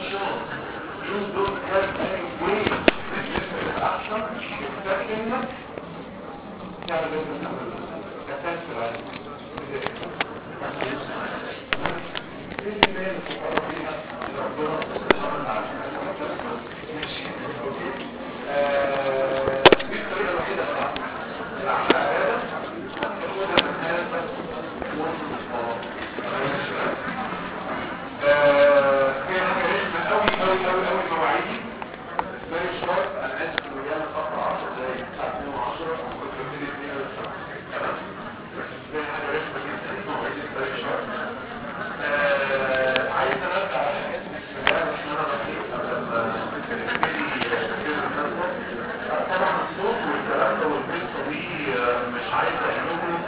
chance you don't have any way احسن except انك تعمل انت تعمل كتاكسر عليك دي الطريقة الوحيدة اللي عملها آدم تاخدها من هذا هي حاجة رسمة قوي قوي قوي قوي مواعيد very short انا اسف ان جاي متأخر 10 دقايق الساعة 2 و10 كنت ببتدي 2 ونص تمام دي حاجة رسمة جدا مواعيد very short آه، عايز انبه على حاجات مش مجال عشان انا بطيء قبل ما نبتدي تفكير النظر طبعا الصوت والكلام ده والقصه دي آه، مش عايز اقول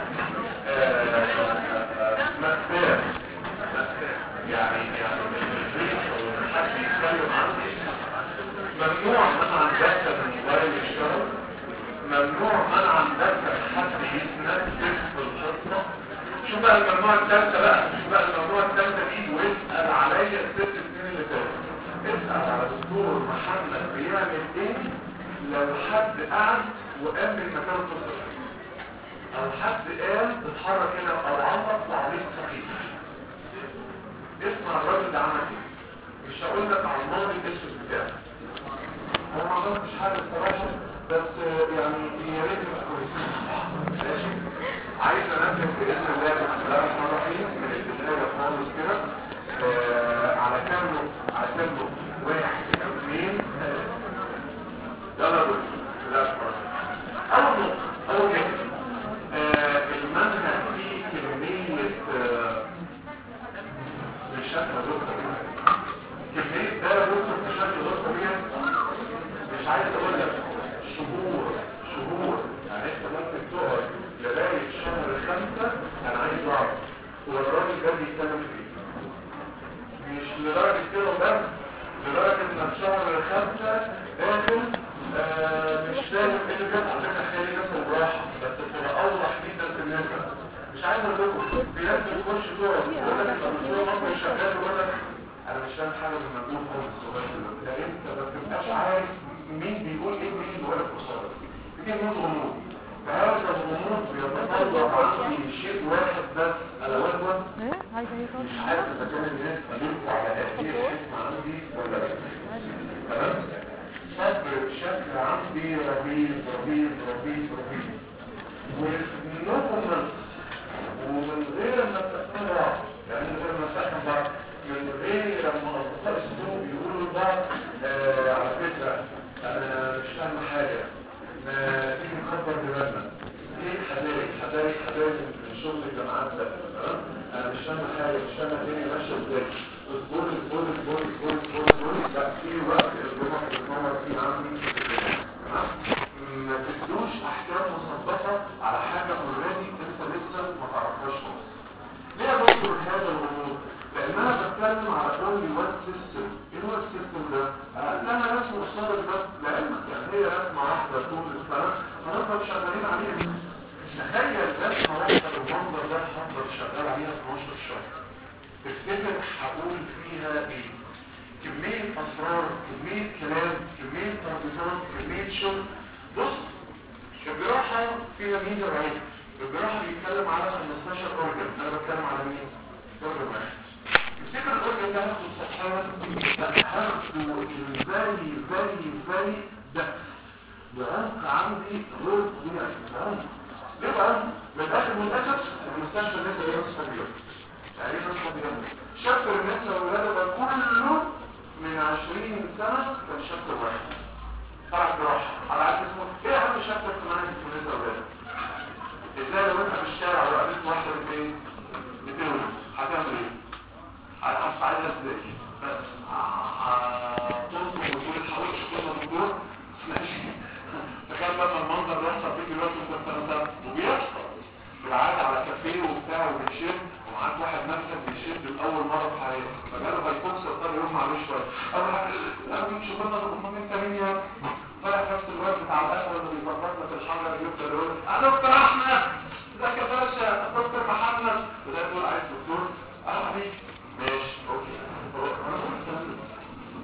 مأساة مأساة يعني يعني من البيت او من حد يتكلم عني ممنوع منعا باتا من موبايل يشتغل ممنوع منعا باتا حد يتنفس في الخطه شو بقى الممنوع الثالثه بقى شو بقى الممنوع الثالثه دي واسال عليا الست سنين اللي فاتت اسال على دكتور محمد بيعمل ايه لو حد قعد وقام من مكانه تصل او حد قام اتحرك هنا او علق تعليق خفيف اسمع الراجل ده عمل ايه مش هقول لك على الماضي الاسود بتاعه هو ما عملتش حاجه الصراحه بس يعني يا ريت يبقى كويسين ماشي عايز انبه باذن الله بسم الله الرحمن الرحيم من البدايه خالص كده آه، على كام نقطه على كام نقطه واحد اثنين ثلاثه يلا بص بسم الله الرحمن الرحيم اول نقطه اول نقطه آه، المنهج فيه كميه آه، بشكل غير طبيعي كميه ده بص بشكل غير طبيعي مش عايز اقول لك شهور شهور يعني انت ممكن تقعد لغايه شهر خمسه انا عايز اعرف هو الراجل ده بيتكلم في ايه؟ مش لدرجه كده بس لدرجه ان في شهر خمسه داخل آه مش فاهم ايه اللي بيحصل انا خلي نفسه براحه بس تبقى اوضح جدا في النسبه مش عايز اقول لكم في ناس بتخش تقعد يقول لك الدكتور مصر شغال يقول لك انا مش فاهم حاجه من المجهول خالص الصغير ده ده انت ما بتبقاش عارف مين بيقول ايه مين اللي واقف قصادك دي كلمه غموض فهذا الغموض بيتطلب عندي شيء واحد بس الا وهو ايه عايزه ايه مش عارف اذا كان الناس قالوا على هذه الحكمه عندي ولا لا تمام صبر بشكل عندي رهيب رهيب رهيب رهيب ونقوم ومن غير ما تفهم بعض يعني من غير ما تفهم بعض من غير ما اصدقاء السلوك يقولوا لبعض آه على فكره انا مش فاهم حاجه ما تيجي نكبر دماغنا ايه حبايب حبايب حبايب من شغل الجامعات ده تمام انا مش فاهم حاجه مش فاهم الدنيا ماشيه ازاي اصبر اصبر اصبر اصبر اصبر اصبر لا في وقت الجمعه بتتنور فيه عندي تمام ما تدوش احكام مسبقه على حاجه اوريدي انت لسه ما تعرفهاش خالص ليه بذكر هذا الامور لان انا بتكلم على اونلي وان سيستم ايه هو السيستم ده انا رسم الصدر بس لعلمك يعني هي رسمه واحده طول السنه هنفضل شغالين عليها تخيل رسمه واحده بالمنظر ده هفضل شغال عليها 12 شهر تفتكر هقول فيها ايه كمية أسرار كمية كلام كمية ترابيزات كمية شغل بص الجراحة فيها ميزة وعيب الجراحة بيتكلم على 15 أورجن أنا بتكلم على مين؟ أورجن واحد تفتكر الأورجن ده هاخده صحيا لا هاخده الفالي فالي فالي ده بعمق عندي غير طبيعي بعمق ليه بقى؟ من الآخر من الأسف المستشفى لسه ايه نصف اليوم تقريبا نصف اليوم شابتر النساء والولادة ده كله من 20 سنة كان شابتر واحد طلع جراحة على عكس اسمه ايه اهم شابتر في منهج في النساء والولادة؟ ازاي لو انت في الشارع وقابلت واحدة بتايه؟ بتولد هتعمل ايه؟ هتساعدها ازاي؟ بس هتنصب وتقول الحوش كل دكتور ماشي تخيل لما المنظر ده يحصل فيك دلوقتي وانت في سنه سنه وبيحصل بالعاده على كافيه وبتاع وبتشم ومعاك واحد نفسك بيشد لاول مره في حياته فجاله هيكونس اضطر يغمى عليه شويه اول حاجه لا مش شغلنا امال انت مين يا طلع في نفس الوقت بتاع القهوه اللي بيفكرك في الحجر يفضل يقول انا دكتور احمد ازيك يا باشا دكتور محمد وده تقول عايز دكتور اه حبيبي ماشي اوكي هو- أنا بقول الكلام ده.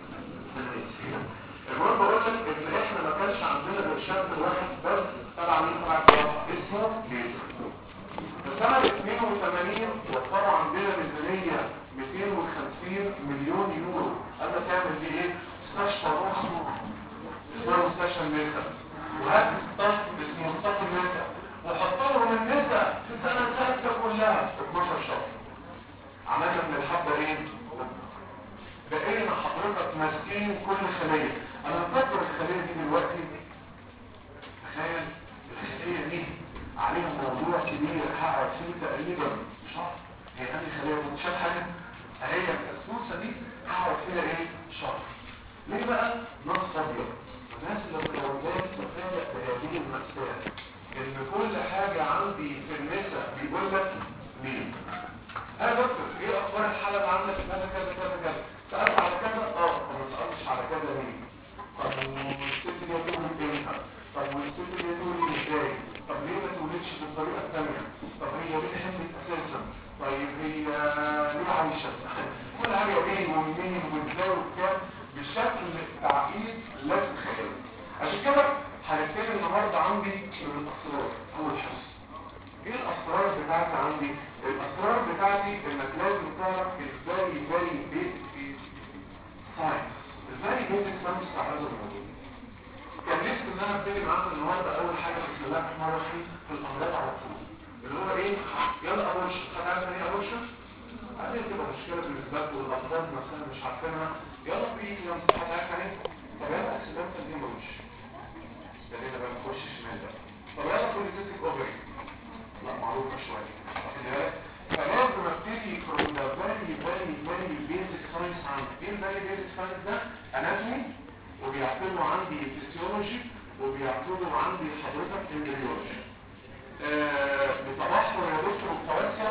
النساء وهات ستاف اسمه ستاف النساء وحط لهم النساء في سنة ثالثة كلها 12 شهر عملنا من الحبة ايه؟ بقينا حضرتك ماسكين كل خلية انا مفكر الخلية دي دلوقتي تخيل الخلية دي عليها موضوع كبير هقعد فيه تقريبا شهر هي عندي خلية متشاب حاجة هي الكسوسة دي هقعد فيها ايه؟ شهر ليه بقى؟ ناس فاضية الناس اللي بتوجد تفاجئ بهذه المأساة ان كل حاجة عندي في النساء بيقول لك مين ها دكتور ايه اخبار الحالة اللي عندك كذا كذا كذا كذا سألت على كذا اه طب ما سألتش على كذا ليه طب والست دي هتقول امتى طب والست دي هتقول ازاي طب ليه ما تولدش بالطريقة الثانية طب هي ليه حملت اساسا طيب هي ليه عايشة كل حاجة ايه ومنين وازاي وبكام بشكل تعقيد لا تتخيل عشان كده هنبتدي النهارده عندي من الاسرار اول حصه ايه الاسرار بتاعتي عندي الاسرار بتاعتي انك لازم تعرف ازاي ازاي بيت ساينس ازاي بيت ساينس بتاع هذا الموضوع كان نفسي ان انا ابتدي معاكم النهارده اول حاجه بسم الله الرحمن الرحيم في الامراض على طول اللي هو ايه يلا ابورشن هتعرف ايه ابورشن هذه تبقى مشكله بالنسبه لكم والافراد نفسها مش عارفينها يلا في يوم هتعرف ايه طب يلا اكسيدنتال هيموريج خلينا بقى نخش شمال بقى طب يلا بوليتيك اوفري لا معروفه شويه واخد بالك فلازم ابتدي from the very very very basic science عندي ايه الفيري basic science ده اناتومي وبيعتبروا عندي فيسيولوجي وبيعتبروا عندي حضرتك امبريولوجي آه بتبحر يا دكتور متوسع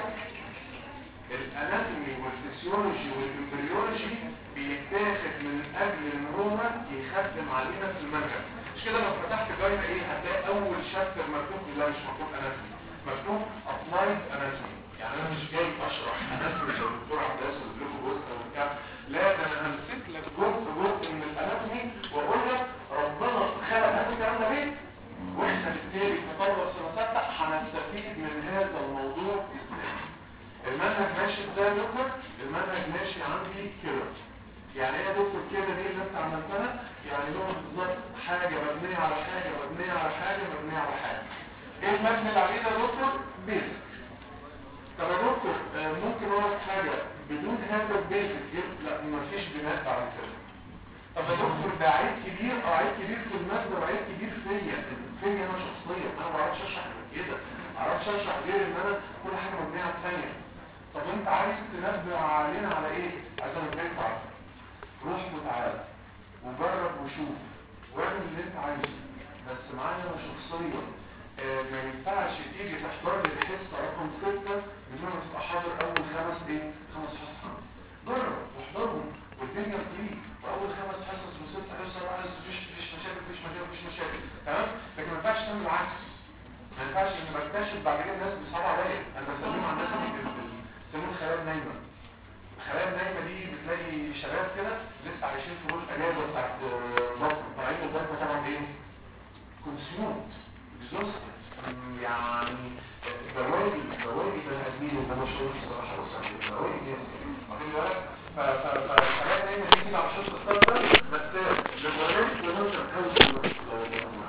الاناتومي والفسيولوجي والامبريولوجي بيتاخد من اجل ان هو يخدم علينا في المنهج مش كده لو فتحت جاينا ايه هتلاقي اول شابتر مكتوب لا مش مكتوب اناتومي مكتوب ابلايد اناتومي يعني انا مش جاي اشرح اناتومي لو الدكتور عبد الناصر يقول لكم جزء او بتاع لا ده انا همسك لك جزء جزء من الاناتومي واقول لك ربنا خلق هذا عامله ايه واحنا بالتالي في طلبه سنه سته هنستفيد من هذا الموضوع ازاي المنهج ماشي ازاي يا دكتور المنهج ماشي عندي كده يعني ايه يا دكتور كده دي اللي انت عملتها يعني هو بالظبط حاجه مبنيه على حاجه مبنيه على حاجه مبنيه على حاجه ايه المبني اللي عليه ده يا دكتور بيزك طب يا دكتور آه، ممكن اقول لك حاجه بدون هذا البيزك لا مفيش بناء بعد كده طب يا دكتور ده عيب كبير اه عيب كبير في الماده وعيب كبير فيا فيا انا شخصيا انا ما بعرفش اشرح غير كده ما اعرفش اشرح غير ان انا كل حاجه مبنيه على الثانيه طب انت عايز تنبه علينا على ايه عايز انبهك على روح وتعالى وجرب وشوف واعمل اللي انت عايزه بس معايا انا شخصيا آه، ما ينفعش تيجي تحضر لي الحصه رقم 6 من غير ما تبقى حاضر اول خمس ايه خمس حصص جرب واحضرهم والدنيا فري واول خمس حصص وست حصص عايز مفيش مفيش مشاكل مفيش مشاكل مفيش مشاكل تمام لكن ما ينفعش تعمل العكس ما ينفعش ان بكتشف بعد كده الناس بيصعب عليا انا بسلم على الناس اللي بيسموه الخلايا النايمه الخلايا النايمه دي بتلاقي شباب كده لسه عايشين في دور الاجازه بتاعت مصر طالعين الضربه طبعا ايه كونسيومد exhausted يعني بواقي بواقي بني ادمين اللي انا شايف الصراحه بس بواقي ناس واخد بالك فالحاجات دايما تيجي على شط الصدر بس لدرجه لمده خمس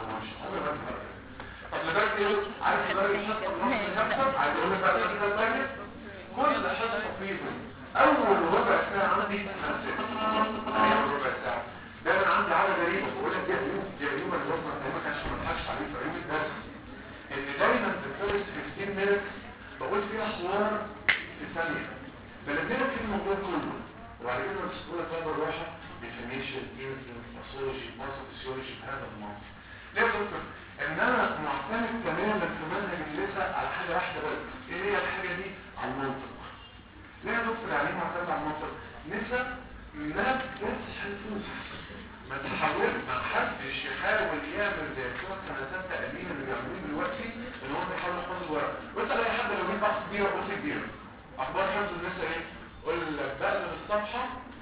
طب لدرجه ايه عارف لدرجه شط النص خمسه عايز اقول لك بقى كده ثانيه كل حصه فيهم اول ربع ساعه عندي خمسه اول ربع ساعه ده انا عندي عاده غريبه بقول لك دي عيوب دي عيوب اللي بس ما كانش ما تضحكش عليه في عيوب الدرس ان دايما في الفيرست 15 مينت بقول فيها حوار في ثانيه بلبينا في الموضوع كله وبعد كده بتقول لك بقى الراحه ديفينيشن انفلونس باثولوجي باثوفيسيولوجي بهذا المنطق ليه يا دكتور ان انا معتمد تماما في منهج اللسه على حاجه واحده بس ايه هي الحاجه دي على المنطق ليه يا دكتور يعني ايه معتمد على المنطق لسه ما بتحفظش ما تحاول ما حدش يحاول يعمل زي بتوع سنتات تقليل اللي بيعملوه دلوقتي ان هو بيحاول يحفظ الورق وانت اي حد لو جيت اخد كبيره قلت كبيره اخبار حفظ الناس ايه قول لك بقلب الصفحه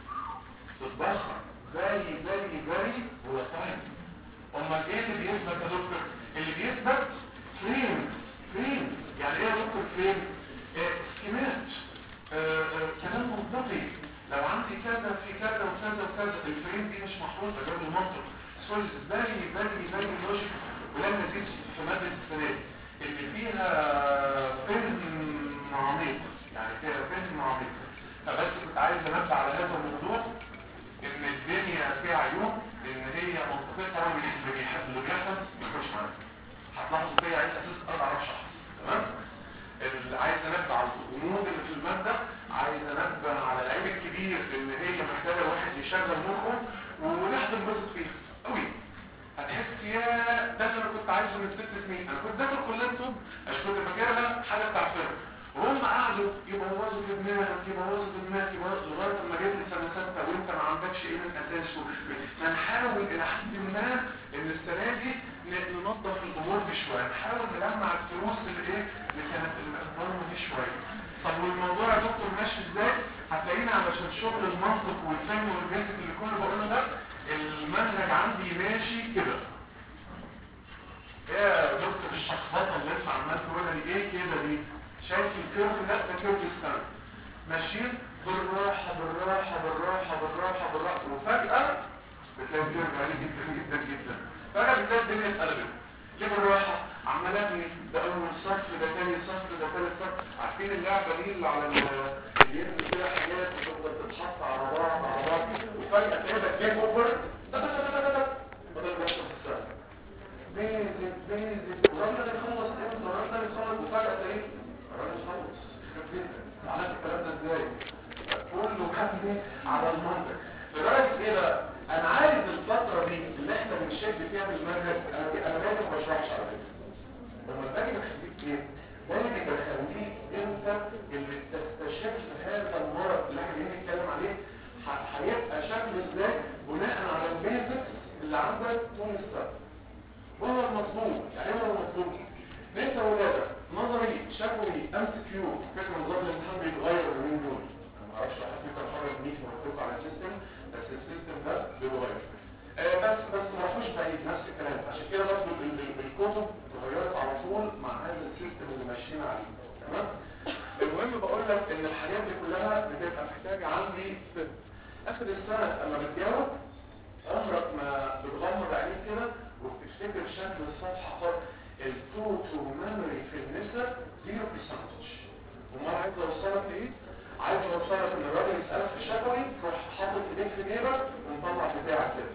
تتبخر فيري فيري فيري هو تايم امال ايه اللي بيثبت يا دكتور اللي بيثبت فريم فريم يعني ايه يا دكتور فريم آه، سكيمات آه، آه، كلام منطقي لو عندي كذا في كذا وكذا وكذا الفريم دي مش محفوظه غير المنطق سولز فيري فيري فيري لوجيك ولما نزيد في ماده السنه اللي فيها فهم عميق يعني فيها فهم عميق فبس كنت عايز انبه على هذا الموضوع ان الدنيا فيها عيوب لان هي منطقتها من اللي بيحب اللي بيحصل ما يخش معانا هتلاحظوا فيها عايز اساس اربع اشهر تمام اللي عايز انبه على الغموض اللي في الماده عايز انبه على العيب الكبير ان هي محتاجه واحد يشغل مخه ونحن ننبسط فيها قوي هتحس يا ده اللي انا كنت عايزه من ست سنين انا كنت داخل كليه طب عشان كنت فاكرها حاجه بتاع فرق وهم قعدوا يبوظوا في دماغك يبوظوا في دماغك يبوظوا لغايه لما جيت لي سنه سته وانت ما عندكش ايه من اساسه فنحاول الى حد ما ان السنه دي ننظف الامور دي شويه نحاول نجمع الفلوس اللي ايه اللي كانت الظلمه دي شويه طب والموضوع يا دكتور ماشي ازاي هتلاقينا علشان شغل المنطق والفهم والبيزك اللي كل بقوله ده المنهج عندي ماشي كده يا دكتور الشخصات اللي انت عمال تقولها دي ايه كده دي شايف الكيرف لا ده كيرف السنة ماشيين بالراحة بالراحة بالراحة بالراحة بالراحة وفجأة بتلاقي الكيرف عالي جدا جدا جدا فجأة بتلاقي الدنيا اتقلبت ليه بالراحة عمال ابني ده اول صف ده تاني صف ده تالت صف عارفين اللعبة دي اللي على اللي يرمي كده حاجات وتفضل تتحط على بعض على بعض وفجأة تلاقي جيم اوفر بدل ما يحصل في السنة بيزك بيزك الراجل ده يخلص امتى الراجل ده يخلص وفجأة تلاقيه الراجل خلص عملت الكلام ده ازاي كله كان على المنطق لدرجه ايه بقى انا عايز الفتره دي اللي احنا بنشد فيها بالمنهج انا انا دايما ما بشرحش على فكره لما باجي بخليك ايه دايما بخليك انت اللي تستشف هذا المرض اللي احنا بنتكلم عليه هيبقى شكله ازاي بناء على البيزكس اللي عندك طول السنه وهو المطلوب يعني هو المطلوب انت ولادك نظري شفوي ام سي كيو فكره نظام الامتحان بيتغير اليومين دول انا ما اعرفش حد فيكم حاجه جديد مرتبط على السيستم بس السيستم ده بيتغير آه بس بس ما فيهوش بعيد نفس الكلام عشان كده برضه الكتب اتغيرت على طول مع هذا السيستم اللي ماشيين عليه تمام المهم بقول لك ان الحاجات دي كلها بتبقى محتاجه عندي في اخر السنه اما بتجاوب عمرك ما بتغمض عينيك كده وبتفتكر شكل الصفحه خالص التوتو ميموري في النساء 0% وما عايز اوصلك لايه عايز اوصلك ان الراجل يسالك في الشفوي تروح حاطط ايديك في جيبك ومطلع بتاعك كده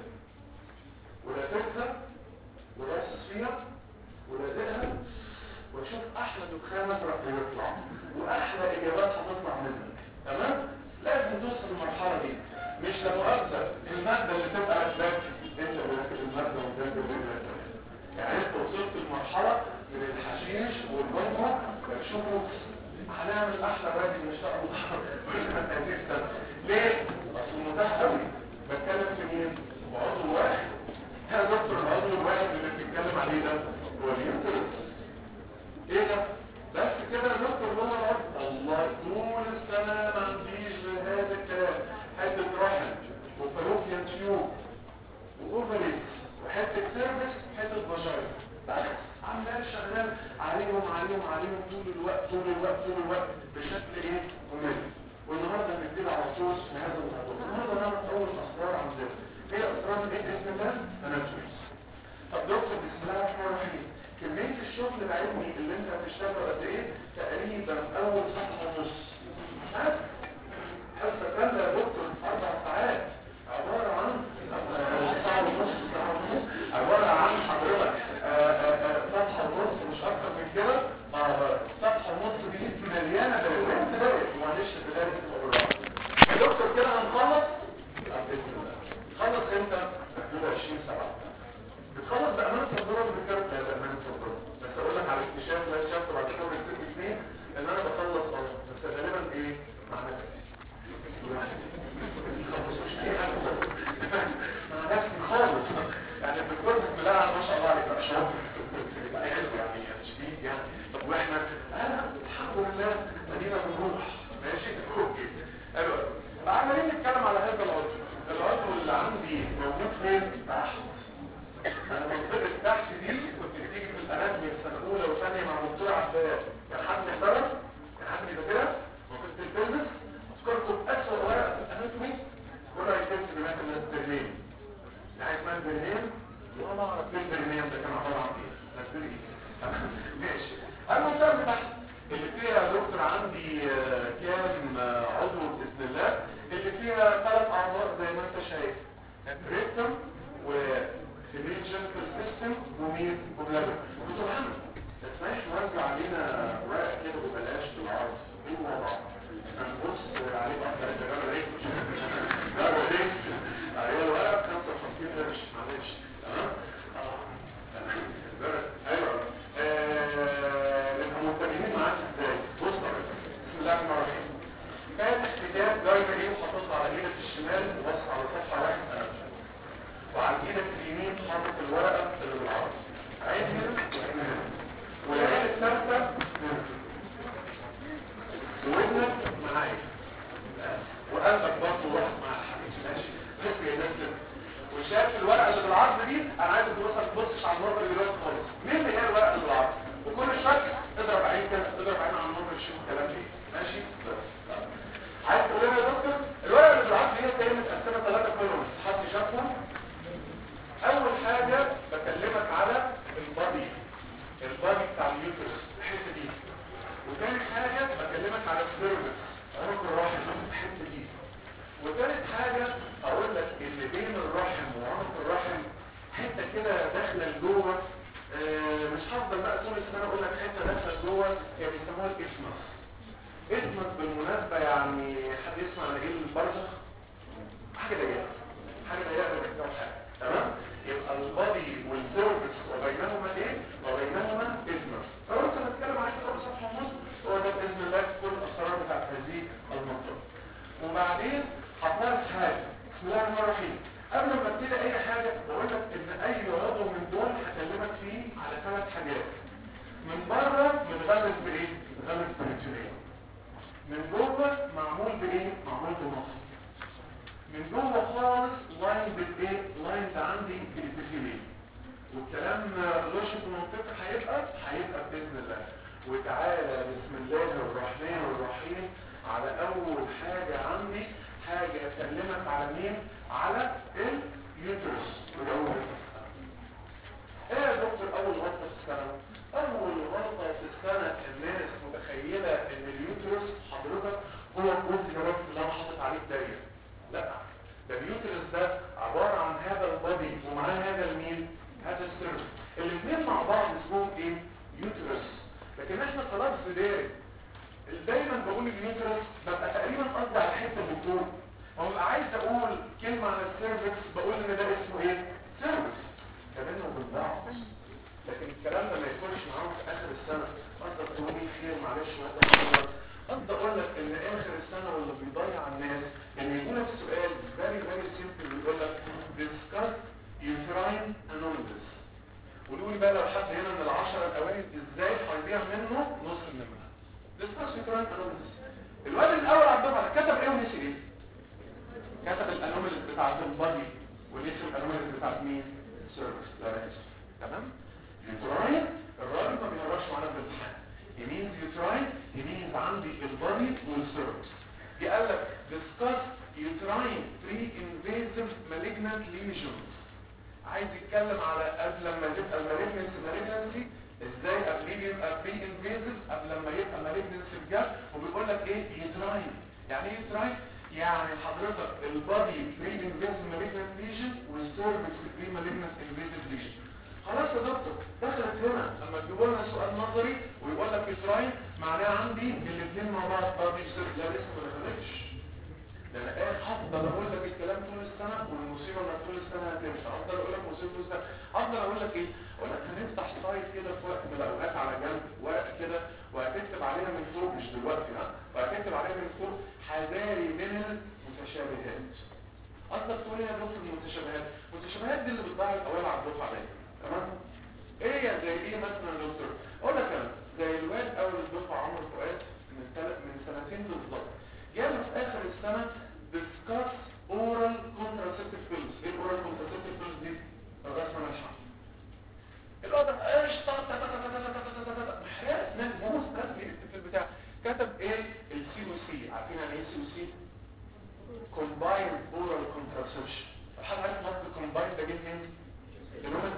ولاففها وراسس فيها ولازقها واشوف احلى دخان ازرق بيطلع واحلى اجابات هتطلع منك تمام لازم توصل للمرحله دي مش لمؤاخذه الماده اللي تبقى قدامك انت اللي الماده قدامك اللي يعني انت وصلت لمرحلة من الحشيش والبنجو شوفوا هنعمل احلى راجل ان شاء الله كلمة هذه السنة ليه؟ اصل متاح قوي بتكلم في مين؟ بعضو واحد يا دكتور العضو الواحد اللي بتتكلم عليه ده هو اليوترس ايه ده؟ بس كده يا دكتور هو العضو الله طول السنة ما عنديش بهذا الكلام حتة رحم وفالوفيان تيوب واوفريز وحته سيرفيس حته بشري بس عمال شغال عليهم عليهم عليهم طول الوقت طول الوقت طول الوقت بشكل ايه ممل والنهارده هنبتدي على طول في هذا الموضوع النهارده نعرف اول اسرار عندنا هي اسرار ايه باسم الله اناتوميز طب دكتور بسم الله الرحمن الرحيم كميه الشغل العلمي اللي انت هتشتغله قد ايه تقريبا اول صفحه ونص ها حصه كامله يا دكتور اربع ساعات عباره عن ساعه ونص ساعه ونص عبارة عن حضرتك صفحة ونص مش أكتر من كده صفحة ونص دي مليانة بالوين تلاقي معلش تلاقي يا دكتور كده هنخلص خلص امتى؟ هتقول 20 سبعة بتخلص بأمانة صدرات بكام؟ لا بأمانة صدرات بس أقول لك على اكتشاف لا اكتشفت بعد شهر ست سنين إن أنا بخلص غلط بس غالبا إيه؟ مع نفسي مع نفسي خالص يعني الدكتور بسم الله ما شاء الله عليك بقى شاطر يعني شديد يعني طب واحنا انا الحمد لله ادينا بنروح ماشي اوكي حلو عمالين نتكلم على هذا العضو العضو اللي عندي موجود فين تحت انا منطقه تحت دي كنت بتيجي في الاناتومي في سنه اولى وثانيه مع دكتور عباس كان حد محترم كان حد بيذاكرها وكنت البيزنس اذكركم اسوء ورقه في الاناتومي ولا يتم بمثل الترميم عايز اسمها البرهان ولا اعرف ايه البرهان ده كان عباره عن ايه نزل ايه ماشي المنطقه بتاعتي اللي فيها يا دكتور عندي آه، كام آه، عضو باذن الله اللي فيها ثلاث اعضاء زي ما انت شايف ريكتم وفيميل جينيتال سيستم ومين وبلادر وطبعا ما تسمعش نوزع علينا ورق كده ببلاش بالعرض ايه الوضع هنبص عليه بقى ثلاثة جرى ريك جرى ريك ايوه الورق 55 قرش معلش تمام اه جرى ايوه آه، نبقى منتبهين معاك ازاي بص بقى بسم الله الرحمن الرحيم فاتح كتاب جايبه ايه وحاططها على ايدك الشمال وبص على صفحه واحد أنا. وعلى ايدك اليمين حاطط الورقه اللي بالعرض عين هنا وعين هنا والعين الثالثه هنا وودنك معايا وقلبك برضه واحد مع الحبيب ماشي بس يا ناس كده وشايف الورقه اللي بالعرض دي انا عايز تبص ما تبصش على النظر دلوقتي خالص مين اللي هي الورقه اللي بالعرض وكل شكل اضرب عين كده اضرب عين على النظر تشوف الكلام ايه ماشي بس عايز تقول لنا يا دكتور الورقه اللي بالعرض دي هي متقسمه ثلاثه كولومز حد شافهم اول حاجه بكلمك على البادي البادي بتاع اليوترس الحته دي وتاني حاجه بكلمك على السيرفس عنق الرحم الحته دي وتالت حاجه اقول لك اللي بين الرحم وعنق الرحم حته كده داخله لجوه آه، مش هفضل بقى طول السنه اقول لك حته داخله لجوه هي بيسموها الاسمس اسمس بالمناسبه يعني حد يسمع عن ايه البرزخ حاجه ضيقه حاجه ضيقه بتكتب حاجه تمام يبقى البادي والسيرفس وبينهما ايه وبينهما اسمس فقلت هنتكلم عن كده بصفحه ونص هو ده باذن الله كل الاسرار بتاعت هذه المنطقه وبعدين هطلع حاجه بسم الله الرحمن الرحيم قبل ما ابتدي اي حاجه بقول لك ان اي عضو من دول هكلمك فيه على ثلاث حاجات من بره متغلف بايه متغلف بريتونيه من جوه معمول بايه معمول بمصر من جوه خالص لاين بالايه لاين ده عندي بالابيثيليوم والكلام لوجيك ومنطقي هيبقى هيبقى باذن الله وتعالى بسم الله الرحمن الرحيم على اول حاجه عندي حاجه اكلمك على مين على اليوترس والاول ايه يا دكتور اول غلطه في السنه اول غلطه في السنه الناس متخيله ان اليوترس حضرتك هو الجزء يا رب اللي انا حاطط عليه دايره لا ده اليوترس ده عباره عن هذا البادي ومعاه هذا المين هذا السيرف الاثنين مع بعض اسمهم ايه يوترس لكن احنا خلاص في داري دايما بقول اليوترس ببقى تقريبا قصدي على حته من فوق وببقى عايز اقول كلمه عن السيرفكس بقول ان ده اسمه ايه سيرفكس كمان وبالبعض لكن الكلام ده ما يكونش معاهم في اخر السنه قصدي تقول لي خير معلش وقت قصدي اقول لك ان اخر السنه واللي بيضيع الناس ان يجي لك سؤال فيري فيري سيمبل بيقول لك discuss uterine anomalies قولوا لي بقى لو حد هنا من العشرة الاوائل ازاي هيضيع منه نص النمرة discuss uterine anomalies الواد الاول على الدفعه كتب ايه ونسي ايه كتب الانوماليز بتاعت البادي ونسي الانوماليز بتاعت مين السيرفس لا تمام يوتراين الراجل ما بيهربش معانا في الامتحان he means uterine he means عندي البادي والسيرفس دي قال لك discuss uterine pre-invasive malignant lesions عايز يتكلم على قبل لما تبقى المالجنسي مالجنسي ازاي قبل يبقى بري انفيزيف قبل لما يبقى مالجنسي بجد وبيقول لك ايه يوتراين يعني ايه يوتراين يعني حضرتك البادي بري انفيزيف مالجنت ليجن والسيرفكس بري مالجنت انفيزيف ليجن خلاص يا دكتور دخلت هنا لما تجيبوا لنا سؤال نظري ويقول لك يوتراين معناه عندي الاثنين مع بعض بادي سيرفكس لا لسه ما دخلتش ده انا ايه هفضل اقول لك الكلام طول السنه والمصيبه انك طول السنه هتمشي هفضل اقول لك مصيبه طول السنه هفضل اقول لك ايه اقول لك هنفتح سلايد كده في وقت من الاوقات على جنب ورقه كده وهتكتب عليها من فوق مش دلوقتي ها وهتكتب عليها من فوق حذاري من المتشابهات قصدك تقول ايه يا دكتور المتشابهات المتشابهات دي اللي بتضيع الاوائل على الدفعه دايما تمام ايه يا زي ايه مثلا يا دكتور اقول لك انا زي الواد اول الدفعه عمرو فؤاد من ثلاث من سنتين بالظبط جاله في اخر السنة discuss oral contraceptive pills ايه oral contraceptive pills دي الرسمة ملحة الوضع ايش محرقة نجموس كتب يكتب في البتاع كتب ايه السي او سي عارفين يعني ايه سي او سي combined oral contraception حد عارف مصر combined ده جه منين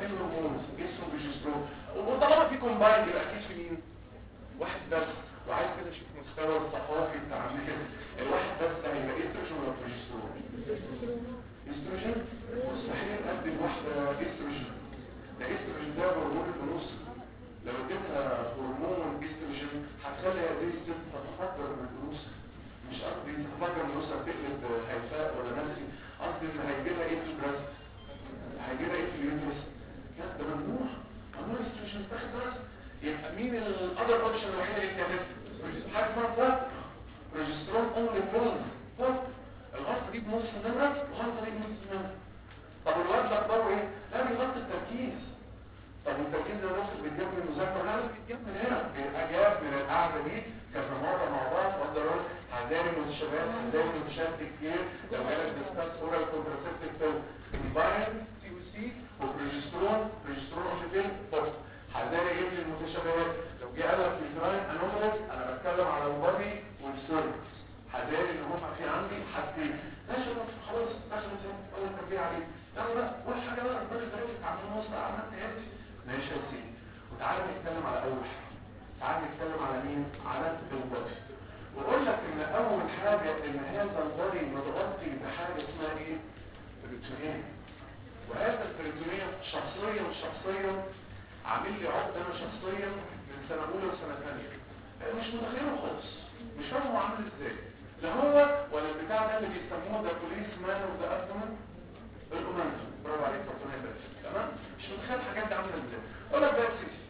في هرمونز اسمه بروجسترون وطالما في كومباين يبقى اكيد في مين واحد بس وعايز كده اشوف مستوى الثقافي بتاع كده الواحد بس ده هيبقى استروجين ولا بروجسترون استروجين مستحيل اقدم واحده استروجين ده استروجين ده هرمون النص لو اديتها هرمون استروجين هتخلي هذه الست تتفجر من الفلوس مش قصدي تتفجر من الفلوس هتقلب هيفاء ولا نفسي قصدي ان هيجيبها ايه في البريست هيجيبها ايه في اليوترس لا ده ممنوع ممنوع استروجين تاخد بس يبقى مين الاذر اوبشن الوحيد اللي كانت حاجه اسمها فوق بروجسترون اونلي بيلز فوق الغلطه دي بنص نمره والغلطه دي بنص نمره طب الواد ده اخباره ايه؟ لا بيغطي التركيز طب والتركيز ده نص بيتجاب من المذاكره لا بيتجاب من هنا بيبقى جاب من القعده دي كذا مره مع بعض اقدر اقول هداري من الشباب هداري من شد كتير لو جالك ديسكاس اورال كونتراسيبتيف بيل كومباين سي او سي وبروجسترون بروجسترون اونلي فوق هداري ايه من المتشابهات لو جه قلب في الفراين انوماليز انا بتكلم على البادي والسيرفكس هداري ان هم في عندي حاجتين ماشي خلاص دخلت اول تربيه عليه لا لا ولا حاجه بقى ربنا يبارك عمال نص عملت ايه ماشي يا سيدي وتعالى نتكلم على اول حاجه تعالى نتكلم على مين على البادي واقول لك ان اول حاجه ان هذا البادي متغطي بحاجه اسمها ايه بريتونيا وهذا البريتونيا شخصيا شخصيا عامل لي عقده انا شخصيا من سنه اولى وسنه ثانيه مش متخيله خالص مش فاهم هو عامل ازاي لا هو ولا البتاع ده اللي بيسموه ده بوليس مان اوف ذا ابدومن الاومنتم برافو عليك ربنا يبارك تمام مش متخيل الحاجات دي عامله ازاي اقول لك بقى يا سيدي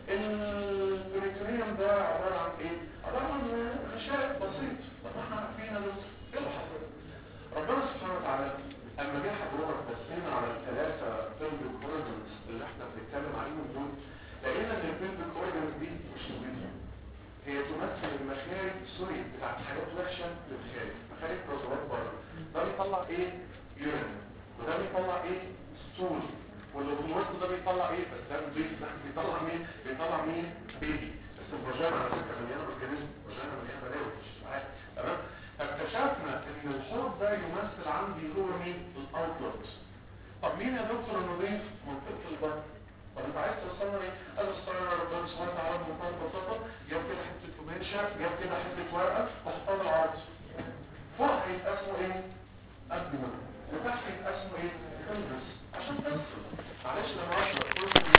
البريتونيوم ده عباره عن ايه عباره عن غشاء بسيط طب احنا عارفين ده ايه اللي حصل ربنا سبحانه وتعالى اما جه حضرتك بصينا على الثلاثه بيلفيك اورجنز اللي احنا بنتكلم عليهم دول لقينا ان البيلفيك اورجنز دي مش نظيفه هي تمثل المخارج سوري بتاعت حاجات وحشه للخارج مخارج بروتوات بره ده بيطلع ايه يورين وده بيطلع ايه ستول واللي في الوسط ده بيطلع ايه بس ده نضيف ده بيطلع مين بيطلع مين بيبي بس الفاجانا على فكره مليانه اورجانيزم الفاجانا مليانه بلاوي مش معاك تمام فاكتشفنا ان الحوض ده يمثل عندي هو مين الاوتلت طب مين يا دكتور النظيف منطقه البطن طب انت عايز توصلنا ايه قال الصغير ربنا سبحانه وتعالى بمنتهى البساطه جاب كده حته قماشه جاب كده حته ورقه وحطها العرض فوق هيبقى اسمه ايه ابدومن وتحت هيبقى اسمه ايه كلبس عشان تفصل معلش لما اشرح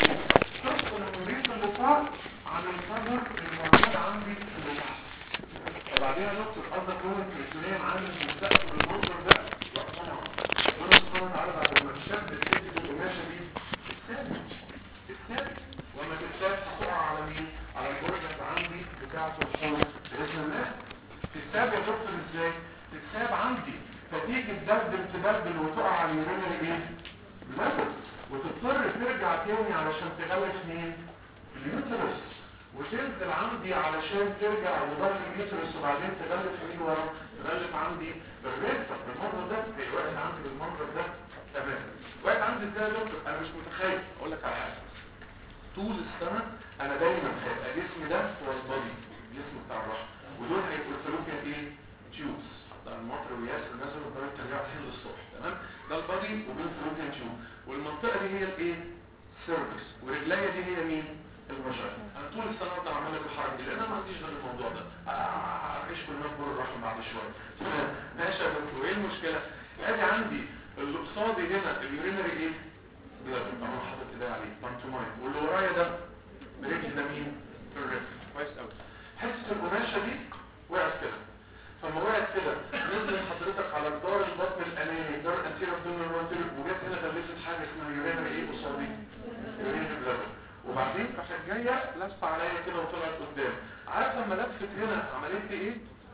تفصل المريض اللي فوق عن الكفر الموجود عندي اللي تحت وبعدين يا دكتور قصدك لون الكريستالين عامل مستقبل المنظر ده لا طبعا ربنا سبحانه وتعالى بعد ما شد حته القماشه دي اتثبت اتثبت وما تتثبت تقع على مين؟ على الجرجة عندي بتاعة الحوض بإذن الله تتثاب يا دكتور ازاي؟ تتثاب عندي فتيجي تدبدل تدبدل وتقع على اليورينري ايه؟ ليفل وتضطر ترجع تاني علشان تغلف مين؟ اليوترس وتنزل عندي علشان ترجع لضغط اليوترس وبعدين تغلف مين ورا؟ تغلف عندي بالريكتر بالمنظر ده واقف عندي بالمنظر ده تمام واقف عندي ازاي يا دكتور؟ انا مش متخيل اقول لك على حاجه طول السنة انا دايما هيبقى جسمي ده هو البادي الجسم بتاع الرحم ودول هيبقوا الفلوكيا ايه تيوبس ده المطر وياسر الناس اللي بتقدر ترجع تحل الصبح تمام ده البادي ودول الفلوكيا تيوب والمنطقة دي هي الايه سيرفكس ورجليا دي هي مين البشر انا طول السنة افضل اعمل لك الحركة دي لان انا ما عنديش غير الموضوع ده اعيش بالناس بره الرحم بعد شوية ماشي يا دكتور ايه المشكلة ادي عندي اللي قصادي هنا اليورينري ايه دلوقتي انا حاطط ايدي عليه بانتومايم واللي ورايا ده برجل ده مين الريف كويس قوي حته القماشه دي وقعت كده فما وقعت كده نزل حضرتك على الدار البطن الامامي الدار الانتيريور ابدومينال روتري وجت هنا غلفت حاجه اسمها يورينري ايه قصادي يورينري بلاد وبعدين راحت جايه لفه عليا كده وطلعت قدام عارف لما لفت هنا عملت ايه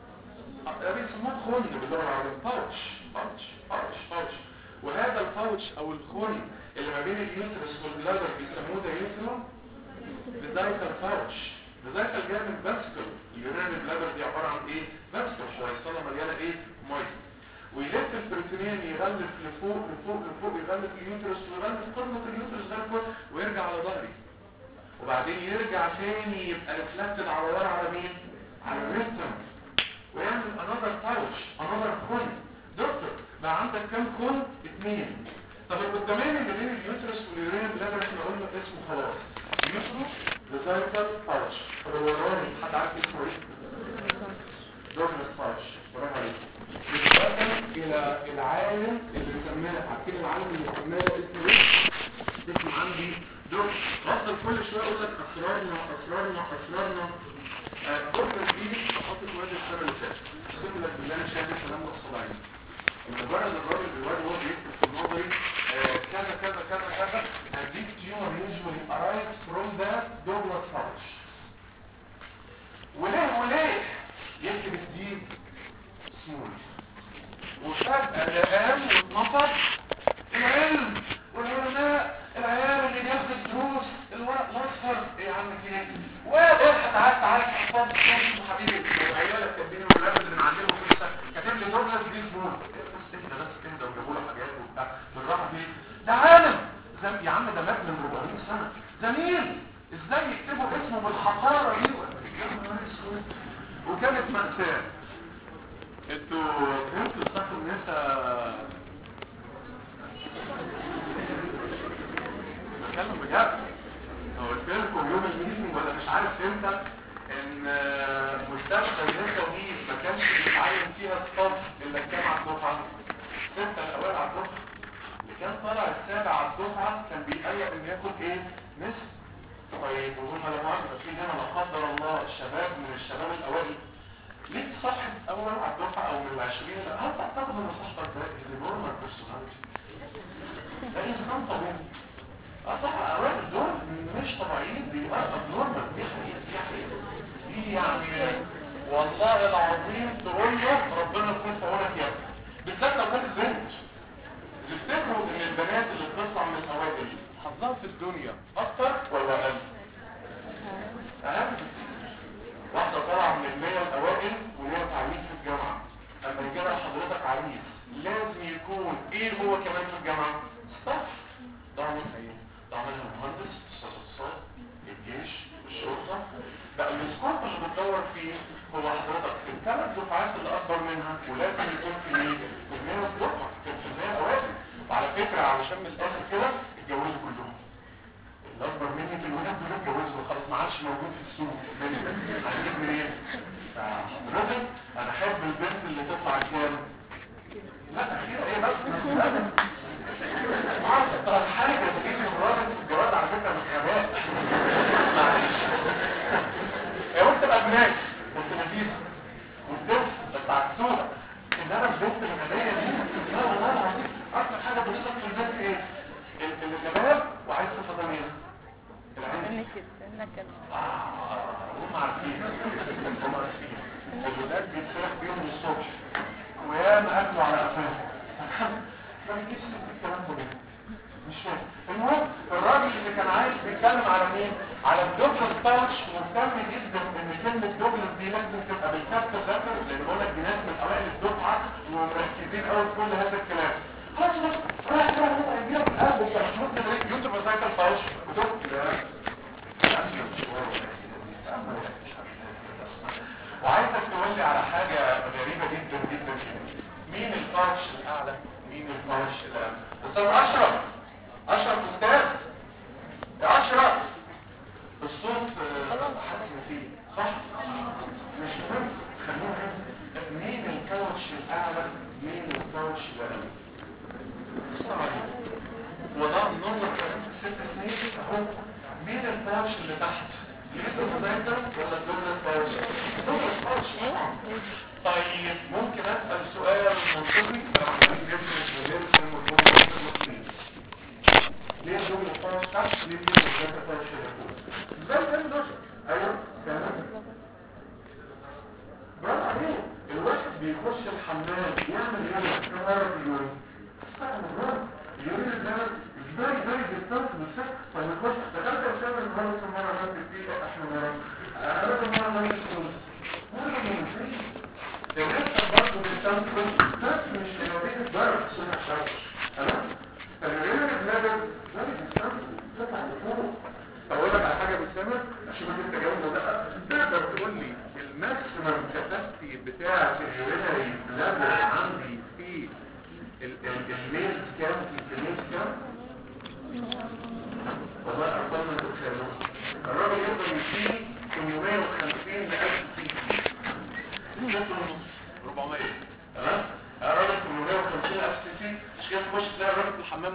ده بيسموه خن باللغه العربيه باوتش باوتش باوتش باوتش وهذا الباوتش او الخن اللي ما بين اليوترس والبلادر بيسموه ده يوترو فيزايكال باوتش فيزايكال جاي من فاسكل اليورينري بلادر دي عباره عن ايه فاسكل ويصلها مليانه ايه ميه ويلف البريتونيان يغلف لفوق لفوق لفوق يغلف اليوترس ويغلف قمه اليوترس ده الكل ويرجع على ظهري وبعدين يرجع تاني يبقى ريفلكتد على ورا على مين على الريستم ويعمل انذر باوتش انذر خن دكتور بقى عندك كام خن اثنين طب القدامين اللي بين اليوترس واليورين بلادر احنا قلنا اسمه خلاص يوترو فيزايتال باوتش طب الوراني حد عارف اسمه ايه؟ دوغلاس باوتش برافو عليك بيتقدم الى العالم اللي سماه عارفين العالم اللي سماه اسمه ايه؟ اسمه عندي دول افضل كل شويه اقول لك اسرارنا اسرارنا اسرارنا دوغلاس دي حطت واد السنه اللي فاتت اقسم لك بالله انا شايف الكلام والصلاعين مجرد الراجل بالواد وهو بيكتب في النظري آه، كذا كذا كذا كذا and this tumor usually arises from the Douglas pouch وليه وليه يكتب الديب سمول وفجأة لقام واتنفض العلم والعلماء العيال اللي بياخد دروس الورق الاصفر ايه يا عم في ايه؟ واضح تعال تعال احفظ صوت حبيبي العيال كاتبين الولاد اللي معلمهم في السنه كاتب لي دوجلاس دي سمول بس كده بس كده وجابوا له حاجات وبتاع بالراحه دي ده عالم زم... يا عم ده مات من 400 سنه زميل ازاي يكتبوا اسمه بالحقاره دي يا نهار اسود. وكانت مأساة انتوا فهمتوا صح النساء بتكلم بجد هو قلت لكم يوم الميتنج ولا مش عارف امتى ان آه، مستشفى النساء دي ما كانش بيتعين فيها ستاف الا كام على الدفعه سته الاوائل على الدفعه اللي كان طالع السابع على الدفعه كان بيقلق ان ياخد ايه نصف طيب وهم لما مؤاخذة في هنا لا قدر الله الشباب من الشباب الاوائل ليك صاحب اول على الدفعه او من العشرين لا هل تعتقد ان صاحبك ده اللي نورمال بيرسوناليتي ده انسان طبيعي اه صح اوائل دول مش طبيعيين بيبقى نورمال دي حقيقه دي حقيقه دي يعني والله العظيم تقول له ربنا يكون في عونك يا ابني بالذات لو كانت بنت تفتكروا ان البنات اللي بتطلع من الاوائل حظها في الدنيا اكتر ولا اقل؟ اهم بكتير واحدة طالعة من المية الأوائل وهي تعليم في الجامعة أما يجي لها حضرتك عريس لازم يكون إيه هو كمان في الجامعة؟ ستاف ده عملها إيه؟ ده عملها مهندس استاذ الجيش الشرطة بقى السكوب اللي بتدور فيه هو حضرتك في الثلاث دفعات اللي أكبر منها ولازم يكون في إيه؟ في المية الدفعة في المية الأوائل وعلى فكرة علشان من الآخر كده اتجوزوا كلهم الأكبر مني في الولاد دول اتجوزوا خلاص ما عادش موجود في السوق هنجيب منين؟ فحضرتك أنا أحب البنت اللي تطلع كام؟ لا أخيرا إيه بس مش لازم أكتر حاجة تجيب الراجل في الجواز على فكرة مش غباء معلش هي وأنت الأبناء وأنت نفيسة والدفء بس عكسوها إنما البنت الغبية دي لا والله العظيم أكتر حاجة بتشتغل في البنت إيه؟ ال- الجمال وعايز صفة ضمير العين نكد نكد هم عارفين هم عارفين الولاد بيتصرف بيهم الصبح وياما اكلوا على قفاهم ما بيجيش الكلام ده ليه؟ مش فاهم المهم الراجل اللي كان عايز بيتكلم على مين على الدوجلاس باوتش مهتم جدا ان كلمه دوجلاس دي لازم تبقى بالكابتن ذكر لان بقول لك دي ناس من اوائل الدفعه ومركزين قوي في كل هذا الكلام خلاص بس رايح رايح رايح يجيب القلب انت مش ممكن تلاقي يوتيوب سايكل باوتش لا وعايزك تقول لي على حاجة غريبة جدا جدا جدا مين الفرش الأعلى مين الفرش الأعلى أستاذ أشرف أشرف أستاذ يا أشرف الصوت آه، حاسس فيه صح مش مهم خلونا مين الكاوتش الأعلى مين الكاوتش الأقل وضع النظر ست سنين اهو مين الباوش اللي تحت ليزر مذاكر ولا الدوجلاس باوش الدوجلاس باوش طبعا طيب ممكن اسال سؤال منطقي لو عمالين جبنا الجنريشن والمسلمين ليه الدوجلاس باوش تحت ليه الليزر مذاكر باوش فوق ازاي كان دوجلاس ايوه تمام برافو عليك الواحد بيخش الحمام يعمل ايه كهرباء اليورين اليورين ده ازاي ازاي بيستنس بالشك طيب نخش دخلت الشامل المرة مرة مرة كتير احنا مرة انا مرة مرة كتير مرة مرة الرسل برضه بيستنس بس مش اليورين الضرب عشان الشرش تمام فاليورين البلادر ده بيستنس بيطلع لفوق اقول لك على حاجة بالسمر عشان انت جاوب ولا لا تقدر تقول لي الماكسيمم كاباسيتي بتاعة اليورينري بلادر عندي في الميل كام في الميل كام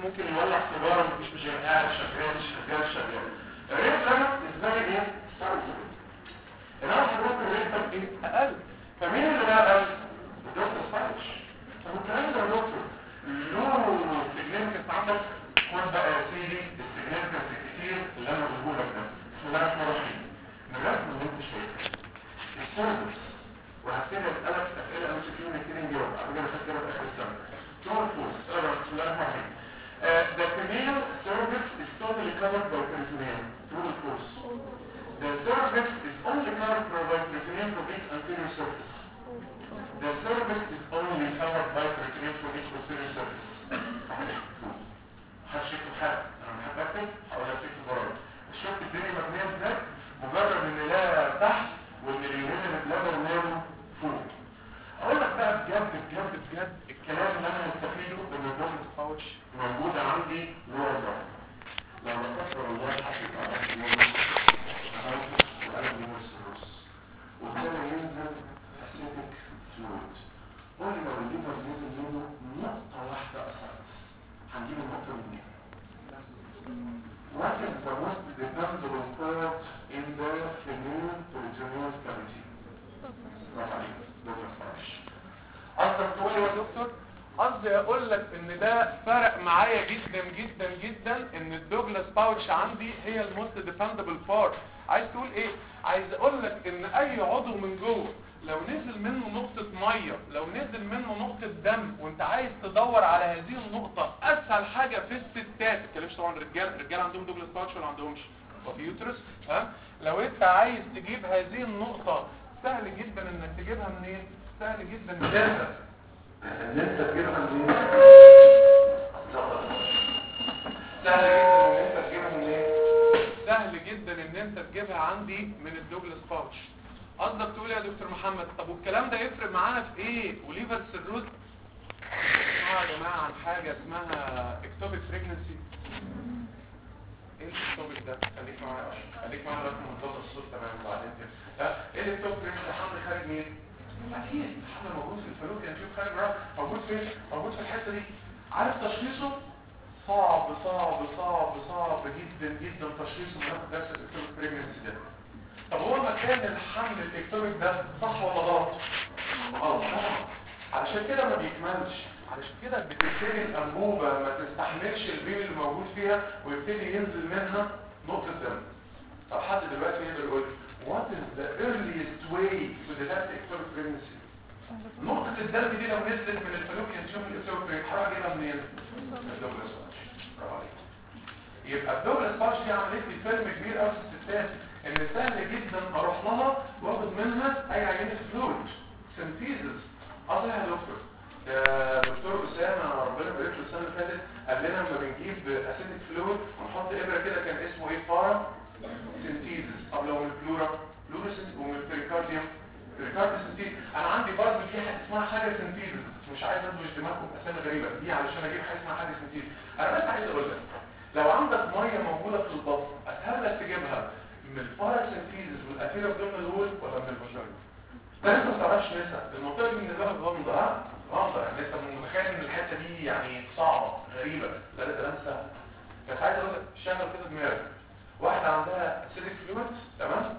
ممكن يولع سيجاره مفيش مشاكل قاعد شغال شغال شغال الريت لما ازاي ايه سنسيتيف انما حضرتك الريت ده ايه اقل فمين اللي بقى اقل الدكتور سبايتش طب الكلام ده يا دكتور له سيجنيفيكانس عندك خد بقى يا سيدي السيجنيفيكانس الكتير اللي انا بقوله لك ده بسم الله الرحمن الرحيم نركز اللي انت شايفه السيرفس وهبتدي اسالك اسئله انا شايفين من كده نجاوب على فكره فاكر في اخر السنه True or false? Uh, بسم الله الرحمن الرحيم. Uh, the female cervix is totally covered by peritoneum. True or false? The cervix is only covered by peritoneum for its anterior surface. The cervix is only covered by peritoneum for its posterior surface. هشيك حاجة انا بحب اكتب هقول لك في بره شفت الدنيا مبنيه ازاي مجرد ان لا تحت وان اليمين اللي بلبن ناموا فوق اقول لك بقى بجد بجد بجد الكلام اللي انا مستفيده ان الدوبل باوتش موجوده عندي ورا لما قدر الله حكيت على اليوم عملت وقلب من السيروس وابتدى ينزل اسيتك فلويد قول لي لو الليفر نزل منه نقطه واحده اثرت هنجيب النقطه دي منين؟ What is the most dependable part in the female peritoneal cavity? برافو عليك دكتور فرش قصدك تقول لي يا دكتور قصدي اقول لك ان ده فرق معايا جدا جدا جدا ان الدوجلاس باوتش عندي هي الموست ديفندبل بارت عايز تقول ايه عايز اقول لك ان اي عضو من جوه لو نزل منه نقطة مية لو نزل منه نقطة دم وانت عايز تدور على هذه النقطة اسهل حاجة في الستات الكلمش طبعا الرجال الرجال عندهم دوجلاس باوتش ولا عندهمش وفي يوترس ها لو انت عايز تجيب هذه النقطة سهل جدا انك تجيبها منين سهل جدا من جاهزة ان انت تجيبها منين سهل جدا ان انت تجيبها منين سهل جدا ان انت تجيبها عندي من الدوجلاس باوتش قصدك تقول يا دكتور محمد طب والكلام ده يفرق معانا في ايه وليفر سيروز اسمعوا يا جماعه عن حاجه اسمها اكتوبيك بريجنسي ايه الاكتوبيك ده خليك معايا عشان خليك معايا لغايه ما نظبط الصوت تمام وبعدين كده ها ايه الاكتوبيك بريجنسي حمل خارج مين اكيد الحمل موجود في الفلوبيان تيوب خارج رأس موجود فين موجود في الحته دي عارف تشخيصه صعب صعب صعب صعب جدا جدا تشخيصه من ناخد درس الاكتوبيك بريجنسي ده طب هو مكان الحمل الاكتوبيك ده صح ولا غلط غلط طبعا علشان كده ما بيكملش علشان كده بتبتدي الانبوبه ما تستحملش البيبي اللي موجود فيها ويبتدي ينزل منها نقطه دم طب حد دلوقتي يقدر يقول what is the earliest way to detect ectopic pregnancy نقطة الدم دي لو نزلت من الفلوبيان تيوب الاسوفريك هروح اجيبها منين؟ من الدوجلاس باتش برافو عليك يبقى الدوجلاس باتش دي عملت لي فيلم كبير قوي في الستات ان سهل جدا اروح لها واخد منها اي عينه فلويد سنتيزز اه يا دكتور ده دكتور اسامه ربنا يبارك له السنه اللي فاتت قال لنا لما بنجيب اسيتيك فلويد ونحط ابره كده كان اسمه ايه فارا سنتيزز طب لو من البلورا فلوريسنت ومن البريكارديوم بريكارديوم سنتيز انا عندي برضه في حاجه اسمها حاجه سنتيزز مش عايز ادوش دماغكم باسامي غريبه دي علشان اجيب حاجه اسمها حاجه سنتيز انا بس عايز اقول لك لو عندك ميه موجوده في البطن اسهل لك تجيبها من الباراسنتيزز والاثيرا ضمن الول ولا من الفاجينا ده انت ما تعرفش نسا المنطقه دي بالنسبه لك غامضه ها غامضه يعني انت متخيل ان الحته دي يعني صعبه غريبه لا ده كلام سهل بس عايز اقول لك شغل كده دماغك واحده عندها اسيدك فلويد تمام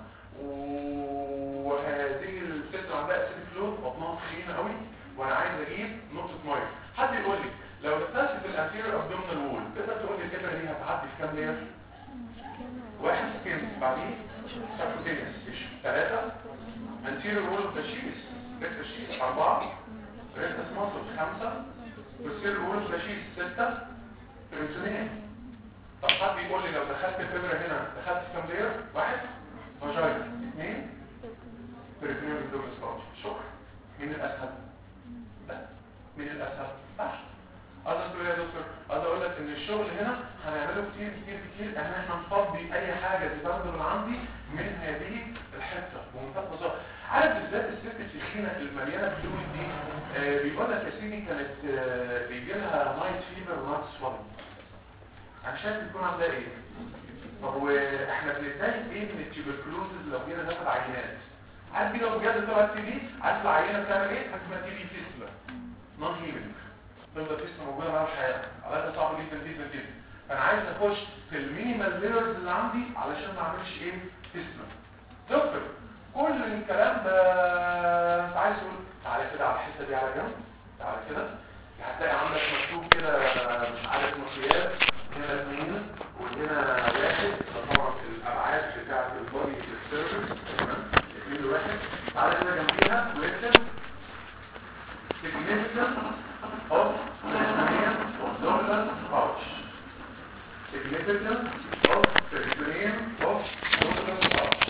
وهذه الست عندها اسيدك فلويد بطنها تخينه قوي وانا عايز اجيب نقطه ميه حد يقول لي لو دخلت في الانتيريور ابدومينال وول تقدر تقول لي الابره دي هتعدي في كام لير واحد سكين بعدين سبكوتينيوس ثلاثة anterior wall of the sheath ريكتا شيس أربعة ريكتا ماسل خمسة posterior wall of the sheath ستة بريمسونين طب حد يقول لي لو دخلت الفبرة هنا دخلت في كام لير واحد فاجاينا اثنين بريتنيوم دوبل سباوش شكرا مين الأسهل؟ ده مين الأسهل؟ صح اقدر تقول يا دكتور اقدر اقول لك ان الشغل هنا هنعمله كتير كتير كتير ان احنا نفضي اي حاجه تتبادل عندي من هذه الحته بمنتهى البساطه عارف بالذات الست التخينه المليانه فلويد دي آه بيقول لك يا سيدي كانت آه بيجي لها نايت فيبر ونايت سوالم عشان تكون عامله ايه؟ طب واحنا بنتضايق ايه من التيوبركلوزز لو جينا ناخد عينات عارف دي لو بجد طلعت تي بي عارف العينه بتعمل ايه؟ حاجه اسمها تي بي فيستلا نون هيلينج تفضل فيستا موجوده معاها الحياه علاجها صعب جدا جدا جدا فانا عايز اخش في المينيمال لايرز اللي عندي علشان ما اعملش ايه فيستا دكتور كل الكلام ده انت عايز تقول تعالى كده على الحته دي على جنب تعالى كده هتلاقي عندك مكتوب كده مش عارف مقياس هنا اثنين وهنا واحد ده طبعا الابعاد بتاعه البودي في السيرفس تمام اثنين لواحد تعالى كده جنبيها واكتب significance of peritoneum of dominant pouch significance of peritoneum of dominant pouch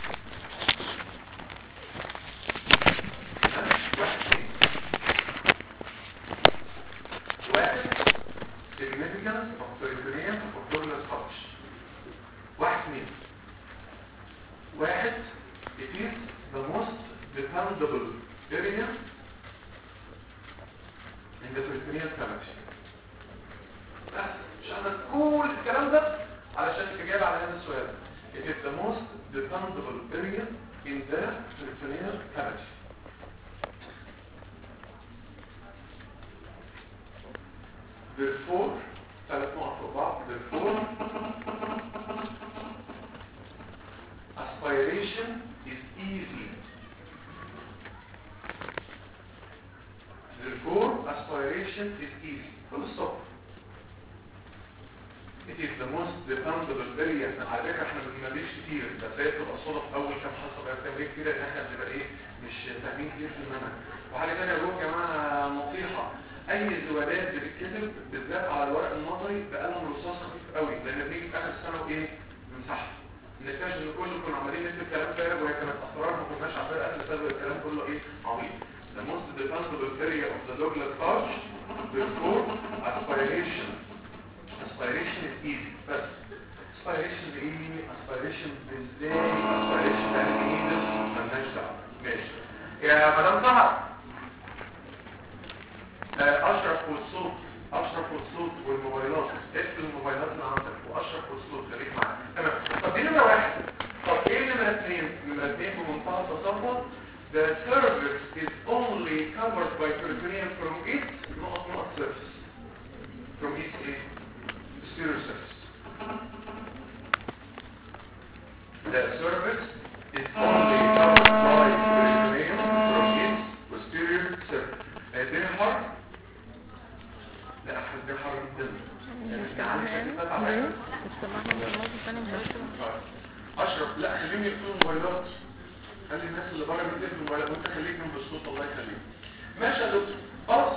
واحد اثنين واحد significance of peritoneum of dominant pouch واحد اثنين واحد it is the most dependable area in the peritoneal cavity بس مش انا كل الكلام ده علشان الاجابه على هذا السؤال it is the most dependable area in the peritoneal cavity therefore ثلاث نقط فوق بعض therefore aspiration is easy therefore aspiration is easy full stop it is the most dependable area على فكره احنا ما بنمليش كتير بس هي بتبقى صدف اول كام حصه بقى تمرين كده ان احنا بنبقى ايه مش فاهمين كتير في المنهج وحاجه ثانيه اقول يا جماعه نصيحه اي زوادات بتتكتب بالذات على الورق النظري بقلم رصاص خفيف قوي لان بنيجي في اخر السنه وايه بنمسحها نكتشف ان كله كنا عمالين نكتب كلام فارغ وهي كانت اسرار ما كناش عارفين اخر السنه الكلام كله ايه عبيط the most dependable area of the douglas arch therefore aspiration aspiration is easy بس aspiration ايه aspiration ازاي aspiration ده ايه مالناش دعوه ماشي يا مدام سهر اشرف والصوت اشرف والصوت والموبايلات اقفل الموبايلات اللي عندك واشرف والصوت خليك معايا تمام طب دي نمره واحد طب ايه نمره اثنين نمره اثنين بمنتهى البساطه the cervix is only covered by peritoneum from its not not surface from its posterior surface the cervix is only covered by peritoneum from its posterior surface الدنيا حر لا احنا الدنيا حر جدا اشرف لا خليني يقفلوا الموبايلات خلي الناس اللي بره بتقفل الموبايلات وانت خليك جنب الصوت الله يخليك ماشي يا دكتور خلاص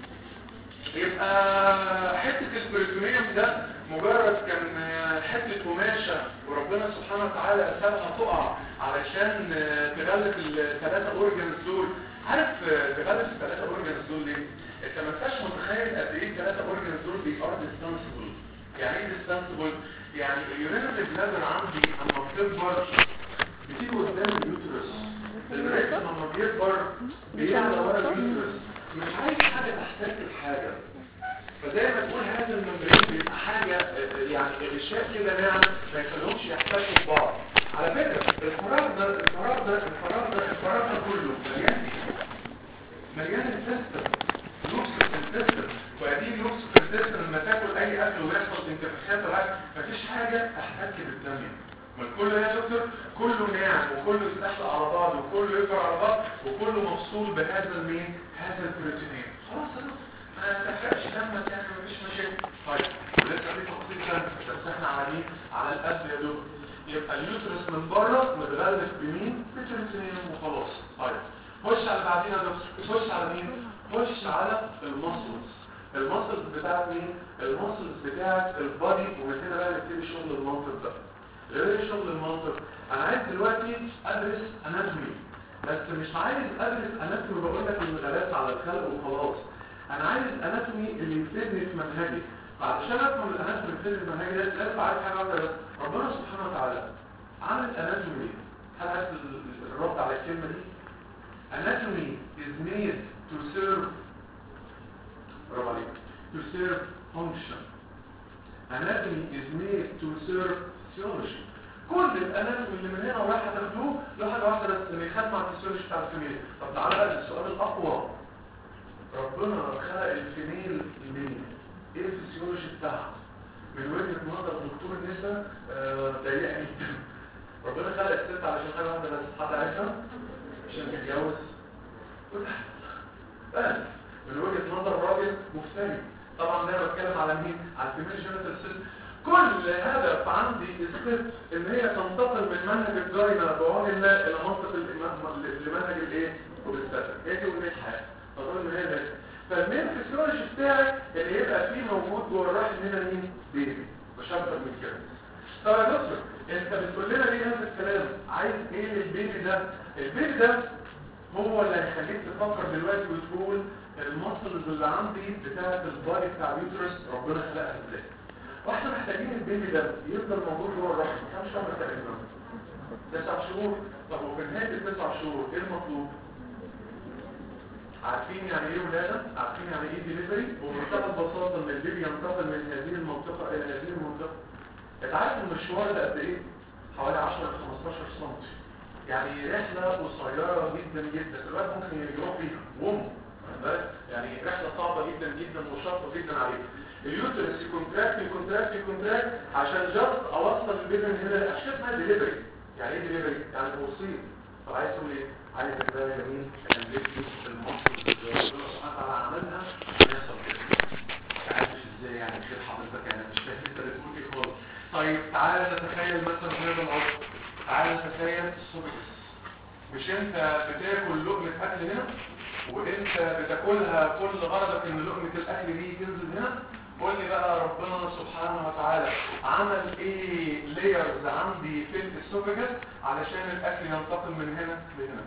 يبقى حته البريتونيوم ده مجرد كان حته قماشه وربنا سبحانه وتعالى سابها تقع علشان تغلف الثلاثه اورجنز دول عارف تغلف الثلاثه اورجنز دول ليه؟ انت ما انتش متخيل قد ايه الثلاثه اورجنز دول بيبقوا ديستانسبل يعني ايه ديستانسبل؟ يعني اليورينال بلادر عندي اما بتكبر بتيجي قدام اليوترس الرئيس لما بيكبر بيعلى ورا اليوترس مش عايز حاجه تحتاج الحاجه فزي ما تقول هذا الممبرين بيبقى حاجه يعني الاشياء كده ناعم ما يخليهمش يحتاجوا ببعض على فكره الفراغ ده الفراغ ده الفراغ ده الفراغ ده كله مليان مليان السيستم لوكس في السيستم وادي لوكس في السيستم لما تاكل اي اكل ويحصل انتفاخات ولا حاجه مفيش حاجه تحتك بالدم ما كله يا دكتور كله ناعم وكله يتدخل على بعض وكله يكبر على بعض وكله مفصول بهذا المين هذا البروتينين خلاص يا دكتور ما تحرقش دمك يعني مفيش مشاكل طيب ولسه في تفاصيل ثانيه بس احنا على مين على القلب يا دكتور يبقى اليوترس من بره متغلف بمين بتروتينين وخلاص طيب خش على بعدين يا دكتور خش على مين خش على المسلز المسلز بتاعت مين المسلز بتاعت البادي ومن هنا بقى نبتدي شغل المنطق ده غير شغل المنطق انا عايز دلوقتي ادرس اناتومي بس مش عايز ادرس اناتومي بقول لك المجالات على الخلق وخلاص انا عايز اناتومي اللي يفيدني في منهجي علشان افهم الاناتومي اللي يفيدني في منهجي ده لازم عايز حاجه واحده بس ربنا سبحانه وتعالى عامل اناتومي هل عايز الرد على الكلمه دي anatomy is made to serve برافو عليك to serve function anatomy is made to serve physiology كل الاناتومي اللي من هنا ورايح هتاخدوه له حاجه واحده بس اللي يخدم على الفسيولوجي بتاع الفيميل طب تعالى بقى للسؤال الاقوى ربنا خلق الفيميل من ايه الفسيولوجي بتاعها من وجهة نظر دكتور نسا آه، ضيقة جدا ربنا خلق الست علشان حاجة واحدة بس حد عارفها عشان تتجوز بس من وجهة نظر راجل مفتري طبعا ده بتكلم على مين على الفيميل جينيتال سيستم كل هدف عندي الست ان هي تنتقل من منهج الجاينا بعون الله الى منطق الإمام- لمنهج الايه والستاتيك هي دي وجهه الحياه اظن ان هي ده فالمين فيسيولوجي بتاعي ان يبقى فيه موجود جوه الرحم هنا مين بيبي مش اكتر من كده طب يا دكتور انت بتقول لنا ليه هذا الكلام عايز ايه البيبي ده البيبي ده هو اللي هيخليك تفكر دلوقتي وتقول المصلز اللي عندي بتاعه البادي بتاع اليوترس ربنا خلقها ازاي واحنا محتاجين البيبي ده يفضل موجود جوه الرحم كام شهر تقريبا تسع شهور طب وفي نهايه التسع شهور ايه المطلوب عارفين يعني ايه ولاده عارفين يعني ايه ديليفري وبمنتهى البساطه ان البيبي ينتقل من هذه المنطقه الى هذه المنطقه انت عارف المشوار ده قد ايه حوالي 10 ل 15 سم يعني رحله قصيره جدا جدا الوقت ممكن يروح فيها وم يعني رحله صعبه جدا جدا وشاقه جدا عليه اليوترس يكونتراكت يكونتراكت يكونتراكت عشان جاست اوصل البيبي من هنا عشان كده اسمها ديليفري يعني ايه ديليفري يعني توصيل طب عايز تقول ايه عايز تبقى جميل البيبي المصل اللي ربنا سبحانه وتعالى عملها يحصل كده مش عارف ازاي يعني كده حضرتك يعني مش فاهم انت بتقول ايه خالص طيب تعالى نتخيل مثلا هذا العضو تعالى نتخيل الصبح مش انت بتاكل لقمة اكل هنا وانت بتاكلها كل غرضك ان لقمة الاكل دي تنزل هنا قول لي بقى ربنا سبحانه وتعالى عمل ايه لايرز عندي في الاسوفجس علشان الاكل ينتقل من هنا لهنا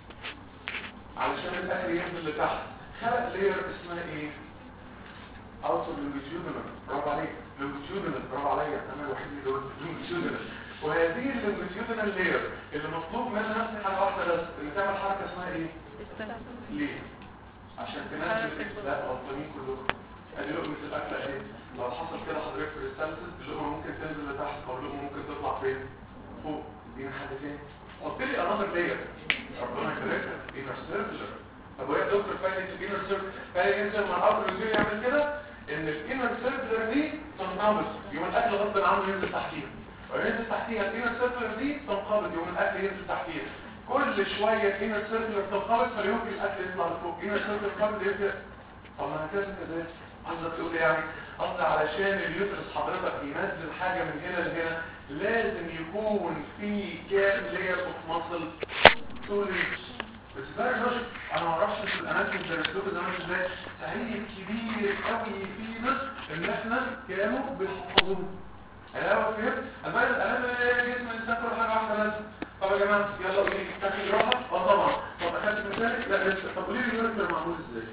علشان الاكل ينزل لتحت خلق لاير اسمها ايه اوتو لونجيتيودنال برافو عليك لونجيتيودنال برافو عليا انا الوحيد اللي قلت لونجيتيودنال وهذه اللونجيتيودنال لاير اللي مطلوب منها حاجه واحده بس اللي تعمل حركه اسمها ايه ليه عشان تنزل لا غلطانين كلكم ادي لقمه الاكل اهي لو حصل كده حضرتك في الريسالسس اللقمه ممكن تنزل لتحت او اللقمه ممكن تطلع فين فوق دي حد فين حط لي انظر لاير ربنا يبارك لك انر سيركلر طب وهي دكتور فاينل الانر سيركلر فاينل ينزل مع الاوتر ريزيو يعمل كده ان الانر سيركلر دي تنقبض يوم الاكل غصب عنه ينزل تحتيها وينزل تحتيها الانر سيركلر دي تنقبض يوم الاكل ينزل تحتيها كل شويه الانر سيركلر تنقبض فيمكن الاكل يطلع لفوق الانر سيركلر تنقبض يبدا طب ما هكذا كده قصدك تقول إيه يعني قصدي علشان اليوترس حضرتك ينزل حاجه من هنا لهنا لازم يكون في كام لاير اوف ماسل طول بس ده الراجل انا ما اعرفش في الاناتومي درستوه زمان ازاي سعيد كبير قوي فينا ان احنا كانوا بيحفظونا ايوه فهمت الباقي الالام جسم الانسان كل حاجه واحده لازم طب يا جماعه يلا قولي لي تاخد راحه اه طبعا طب اخدت مثالك لا لسه طب قولي لي اليوريتر معمول ازاي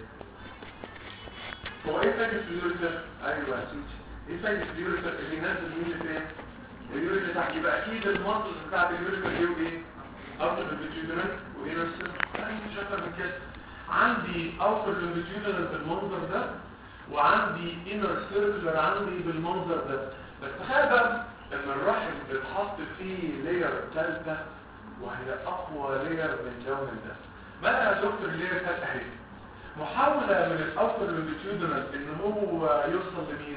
هو ايه فايده اليوريتر ايوه يا سيدي ايه فايده اليوريتر اللي ينزل مين لفين اليوريتر تحت يبقى اكيد المنطقه بتاعت اليوريتر دي وايه اوتر لونجيتيودنال وانر سيستم مش اكتر من كده عندي اوتر لونجيتيودنال بالمنظر ده وعندي انر سيركلر عندي بالمنظر ده بس تخيل بقى لما الرحم بيتحط فيه لاير ثالثه وهي اقوى لاير من ده ومن ده ما يا دكتور اللاير الثالثه اهي محاولة من الاوتر لونجيتيودنال ان هو يوصل لمين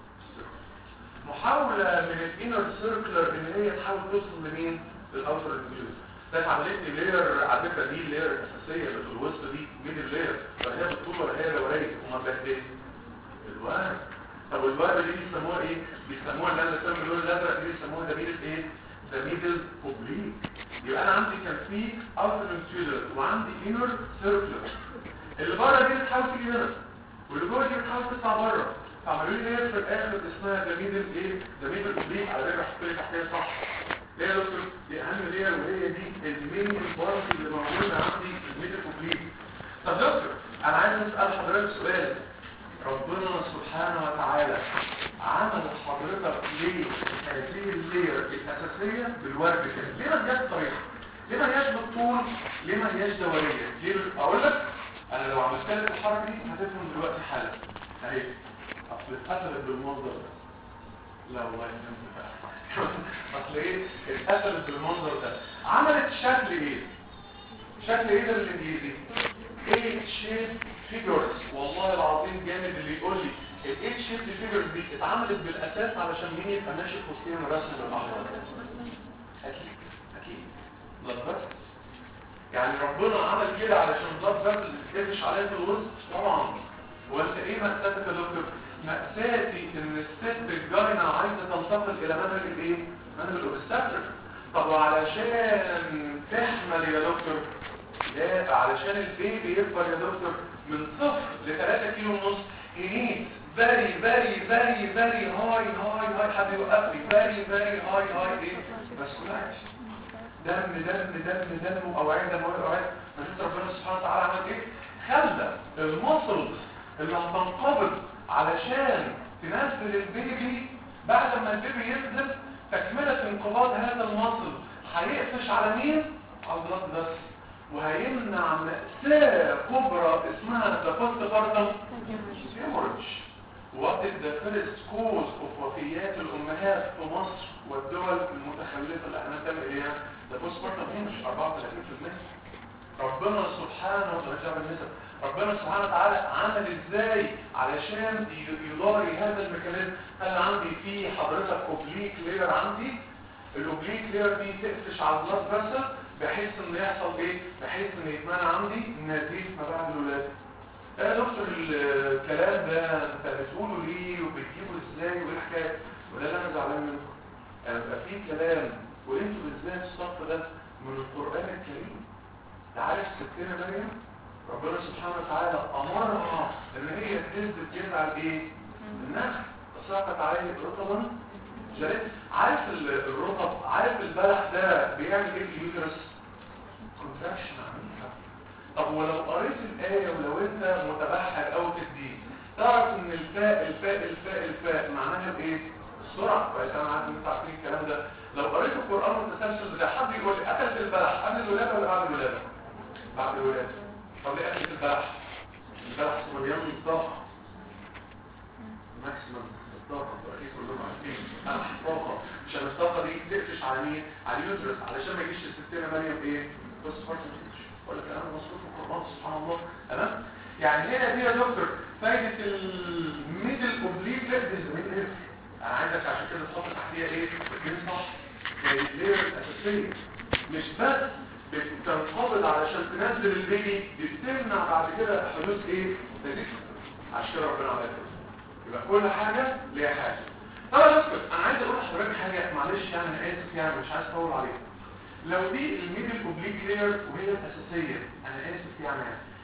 محاولة من الانر سيركلر ان هي تحاول توصل لمين للاوتر لونجيتيودنال ده عمليه اللير على فكره دي اللير الاساسيه اللي في الوسط دي مين اللير ولا هي بالطول ولا هي لوريه وما بهديه الوارد طب الوارد دي بيسموها ايه بيسموها اللي انا بسمي اللون الازرق دي بيسموها دميل ايه دميل اوبليك يبقى انا عندي كان في اوتر لونجيتيودنال وعندي انر سيركلر اللي بره دي بتحاول تيجي هنا واللي جوه دي بتحاول تطلع بره فعملوا لي هي في الاخر اسمها دميل ايه دميل اوبليك على فكره حطيت تحتها صح ليه يا دكتور دي اهم لير وهي دي المين بارتي اللي موجوده عندي في الميدل اوبليك طب دكتور انا عايز اسال حضرتك سؤال ربنا سبحانه وتعالى عمل حضرتك ليه هذه اللير الاساسيه بالورد كده ليه ما هياش طريقه ليه ما هياش بالطول ليه ما هياش دوريه ليه اقول لك انا لو عملت لك الحركه دي هتفهم دلوقتي حالا اهي اصل اتقتلت بالمنظر ده لا والله فهمت بقى اصل ايه اتقتلت بالمنظر ده عملت شكل ايه شكل ايه ده بالانجليزي ايه شيب فيجرز والله العظيم جامد اللي يقول لي الايد شيب فيجرز دي اتعملت بالاساس علشان مين يبقى ماشي في وسطنا الرسم الاحمر اكيد اكيد بلاد فيسلز يعني ربنا عمل كده علشان بلاد فيسلز تتكبش عليها في الوسط طبعا وانت ايه مأساتك يا دكتور مأساتي ان الست الجاينة عايزة تنتقل الى منهج الايه منهج الاوبستاتريك طب وعلشان تحمل يا دكتور لا علشان البيبي يكبر يا دكتور من صفر ل 3 كيلو ونص ينيد فيري فيري فيري فيري هاي هاي هاي حد يوقف لي فيري فيري هاي هاي ايه بس كلاش دم دم دم دم واوعيه دمويه اوعيه فشوف ربنا سبحانه وتعالى عمل ايه خلى المصل اللي هتنقبض علشان تنزل البيبي بعد ما البيبي ينزل تكملة انقباض هذا المصل هيقفش على مين؟ على البلاد بس وهيمنع مأساة كبرى اسمها the postpartum hemorrhage What is the first cause of وفيات الأمهات في مصر والدول المتخلفة اللي احنا بنتابع إليها the postpartum hemorrhage 34% ربنا سبحانه وتعالى النسب ربنا سبحانه وتعالى عمل ازاي علشان يضاري هذا الميكانيزم انا عندي في حضرتك اوبليك لير عندي الاوبليك لير دي تقفش على البلاد فيسل بحيث ان يحصل ايه بحيث ان يتمنع عندي نزيف ما بعد الولاده يا دكتور الكلام ده انت بتقوله ليه وبتجيبه ازاي وايه الحكايه ولا لا انا زعلان منكم يبقى في كلام وانتوا بالذات الصف ده من القران الكريم انت عارف ستنا مريم ربنا سبحانه وتعالى امرها ان هي تهز بجذع الايه النخل فساقط عليه رطبا جلد عارف الرطب عارف البلح ده بيعمل ايه في اليوترس كونتراكشن عنيفه طب ولو قريت الايه ولو انت متبحر او تدين تعرف ان الفاء الفاء الفاء الفاء معناها بايه السرعه كويس انا عارف ان انتوا عارفين الكلام ده لو قريت القران المتسلسل بتاع حد يقول لي اكلت البلح قبل الولاده ولا بعد الولاده بعد الولاده طب ليه اكلت البلح البلح اسمه مليان طاقه ماكسيمم الطاقه اكيد كلهم عارفين انا طاقه عشان الطاقه دي تقفش على مين على اليوترس علشان ما يجيش الستينه مريم ايه بص فرصه ولا كلام مظبوط في القران سبحان الله تمام يعني هنا دي يا دكتور فايده الميدل اوبليك ليفز من انا عايزك عشان كده تحط تحتيها ايه بتجيب صح اللير الاساسيه مش بس بتنقبض علشان تنزل البيبي دي بتمنع بعد كده حدوث ايه نزيف عشان كده ربنا عمل كده يبقى كل حاجه ليها حاجه طب يا دكتور انا عايز اقول لحضرتك حاجه معلش يعني انا اسف يعني مش عايز اطول عليك لو دي الميدل اوبليك لير وهي الاساسيه انا اسف يعني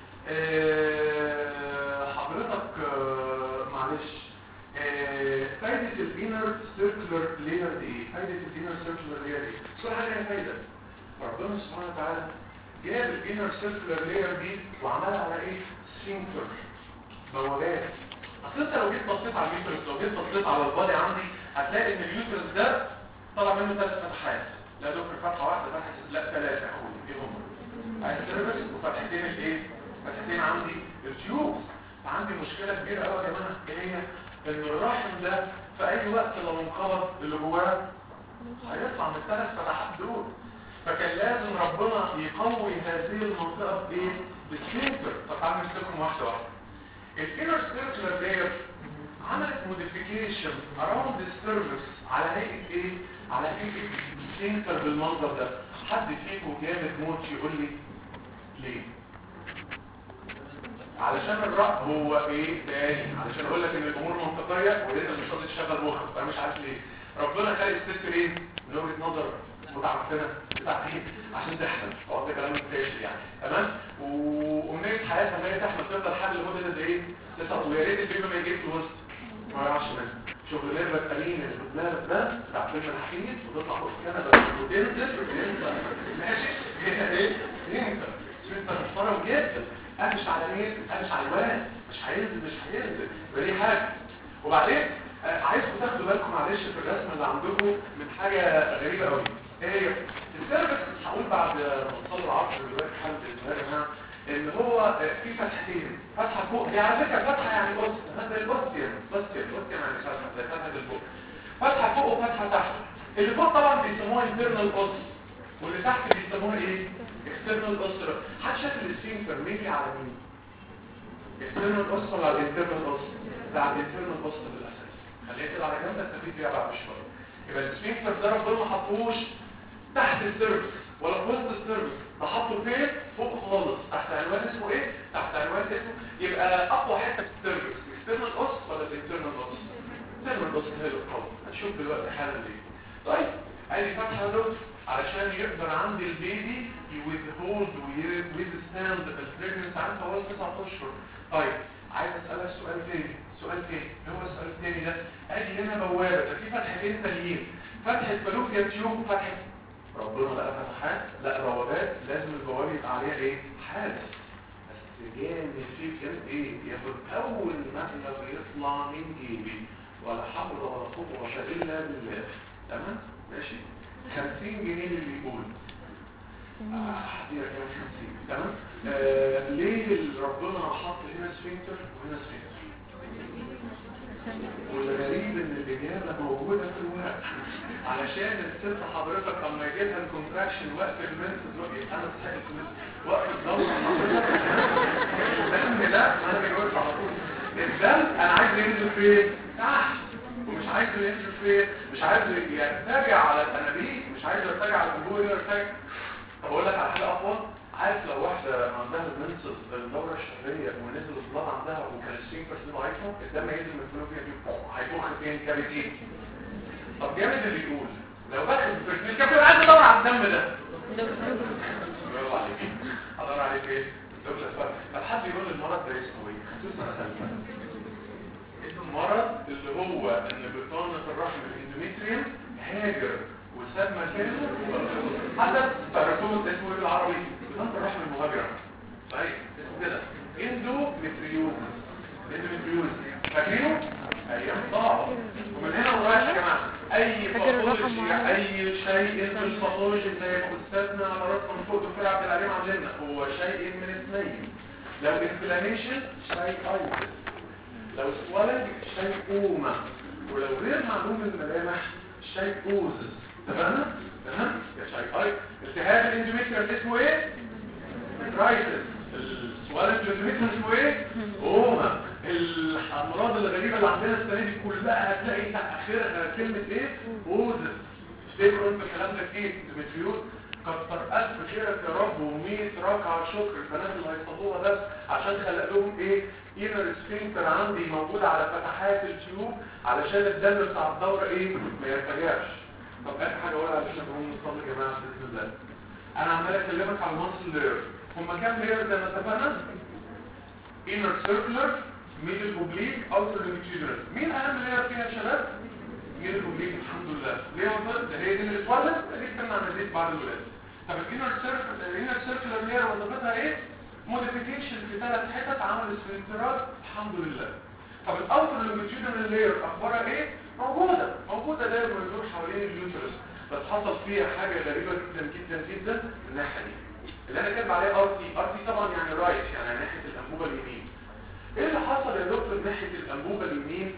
أه حضرتك أه معلش أه فايده الانر سيركلر لير دي ايه فايده الانر سيركلر لير دي كل حاجه ليها فايده ربنا سبحانه وتعالى جاب الانر سيركلر لير دي وعملها على ايه سفنكتر بوابات اصل انت لو جيت بصيت على اليوترس لو جيت بصيت على البادي عندي هتلاقي ان اليوترس ده طلع منه ثلاث فتحات لا دكتور فتحه واحده فتحه لا ثلاثه اقول ايه هم السيرفس وفتحتين الايه فتحتين عندي التيوب فعندي مشكله كبيره قوي يا جماعه ايه هي ان الرحم ده في اي وقت لو انقبض اللي جواه هيطلع من الثلاث فتحات دول فكان لازم ربنا يقوي هذه المنطقه بايه بالسينتر فتعال نمسكهم واحده واحده الانر سيركلر لاير عملت موديفيكيشن اراوند السيرفيس على هيئه ايه على هيئه سينتر بالمنظر ده حد فيكم جامد موت يقول لي ليه علشان الرأي هو ايه تاني علشان اقول لك ان الامور منطقيه ولازم مش راضي تشغل مخك انا مش عارف ليه ربنا خلق الست ليه من وجهه نظر متعفنه بتاعتين عشان تحمل هو ده كلام متاخد يعني تمام وامنيه حياتها ان هي تحمل تفضل حامل لمده قد ايه تسع ويا ريت البيبي ما يجيش في الوسط ما يعرفش منه شغل لعبه قليل اللي في دماغك ده بتاع فيلم الحفيد وتطلع فوق الكنبه وتنزل وتنزل ماشي هنا ايه انت انت محترم جدا قافش على ايه قافش على الواد مش هينزل مش هينزل يبقى دي حاجه وبعدين آه عايزكم تاخدوا بالكم معلش في الرسم اللي عندكم من حاجه غريبه قوي ايه هي السيرفس هقول بعد ما نوصل العصر دلوقتي حل باذن يا جماعه ان هو في فتحتين فتحه فوق دي على فكره فتحه يعني بص مثلا البوستيان بوستيان بوستيان يعني فتحه زي فتحه الفوق فتحه فوق وفتحه تحت اللي فوق طبعا بيسموها انترنال اوس واللي تحت بيسموها ايه اكسترنال اوس حد شاف السفنكتر ميلي على مين اكسترنال اوس ولا على الانترنال اوس لا على الانترنال اوس بالاساس خليها كده على جنب استفيد فيها بعد شويه يبقى السفنكتر ده ربنا ما حطوش تحت السيرفس ولا في وسط السيرفس ده حطه فين فوق خالص تحت عنوان اسمه ايه تحت عنوان اسمه يبقى اقوى حته في السيرفس اكسترنال اوس ولا الانترنال اوس الانترنال اوس هي القوي هنشوف دلوقتي حالا ليه طيب ادي فتحه دوت علشان يقدر عندي البيبي يويذهولد ويستاند البريجننس عن طوال 9 اشهر طيب عايز اسالك سؤال تاني سؤال تاني ايه هو السؤال التاني ده ادي هنا بوابه ده في فتحتين تانيين فتحه فالوبيا تيوب وفتحه ربنا بقى فتحات لا بوابات لازم البوابه يبقى عليها ايه حارس بس جامد فيه كان ايه ياخد اول مبلغ يطلع من جيبي ولا حول ولا قوه الا بالله تمام ماشي 50 جنيه اللي يقول هديها كام 50 تمام آه ليه ربنا حط هنا سفنكتر وهنا سفنكتر والغريب ان الاجابه موجوده في الورق علشان الست حضرتك لما يجي لها الكونتراكشن وقت المنسز وقت انا صحيت وقت الدوره الدم ده انا بجاوب على طول الدم انا عايز ينزل فين تحت ومش عايز ينزل فين مش عايز يرتجع على الانابيب مش عايز يرتجع على الجمهور يرتجع طب اقول لك على حاجه اقوى عارف لو واحده عندها المنسز الدوره الشهريه ونزل البلاد عندها وكان السينكرس دي ضعيفه الدم هينزل من الفلوبيا دي هيضخ فين كابيتين طب جامد اللي يقول لو باخد مش كابتن عايز ادور على الدم ده برافو عليك ادور عليك ايه دكتور فرق طب حد يقول المرض ده اسمه ايه خصوصا ثالثه اسم المرض اللي هو ان بطانه الرحم الاندوميتريوم هاجر وساب مكانه حدث تعرفون اسمه ايه بالعربي بطانه الرحم المهاجره طيب اسمه كده اندوميتريوم اندوميتريوم فاكرينه ايام صعبه ومن هنا ورايح يا جماعه اي باثولوجي اي شيء في الباثولوجي زي ما استاذنا على راسنا من فوق دكتور عبد العليم علمنا هو شيء من اثنين لو انفلاميشن شيء ايضا لو سوالج شيء اوما ولو غير معلوم الملامح شيء اوزس تمام تمام يا شيء اي التهاب الاندوميتريال اسمه ايه رايتس السوالج الاندوميتريال اسمه ايه اوما الامراض الغريبه اللي عندنا السنه دي كلها هتلاقي اخرها كلمه ايه اوزس تفتكروا انت الكلام ده كتير اندوميتريوز كتر ألف خيرك يا رب و100 ركعة شكر البنات اللي هيصلوها ده عشان خلق لهم ايه inner sphincter عندي موجود على فتحات التيوب علشان الدم بتاع الدورة ايه ما يرتجعش طب اخر حاجة اقولها علشان نقوم نصلي يا جماعة بإذن الله انا عمال اكلمك على المنصل لير هما كام لير زي ما اتفقنا inner circular middle oblique outer longitudinal مين اهم لير فيها يا شباب middle oblique الحمد لله ليه وصلت هي دي اللي اتولد دي كنا عن الزيت بعد الولاده طب الانر سيركل الانر سيركلر لير وظيفتها ايه موديفيكيشن في ثلاث حتت عمل اسفنترات الحمد لله طب الاوتر لونجيتيودنال لير اخبارها ايه موجوده موجوده دايما بتدور حوالين اليوترس بس حصل فيها حاجه غريبه جدا جدا جدا من الناحيه دي اللي انا كاتب عليها ار تي ار تي طبعا يعني رايت يعني ناحيه الانبوبه اليمين ايه اللي حصل يا دكتور ناحيه الانبوبه اليمين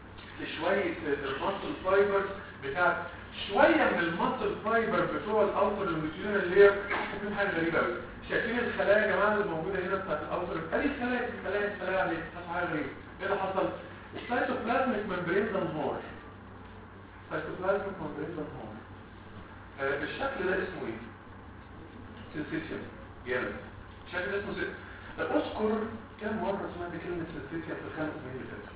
لشويه الماسل فايبرز بتاعت شويه من الماسل فايبر بتوع الاوتر لونجيتيودنال لير شايفين حاجه غريبه قوي شايفين الخلايا يا جماعه اللي موجوده هنا بتاعت الاوتر ادي خلايا خلايا خلايا عليه حاجه غريبه ايه اللي حصل السيتوبلازميك ممبرين ده انهار السيتوبلازميك ممبرين ده انهار آه الشكل ده اسمه ايه سيلسيسيوم جامد الشكل ده اسمه سيلسيوم اذكر كم مره سمعت كلمه سيلسيسيوم في الخمس سنين اللي فاتوا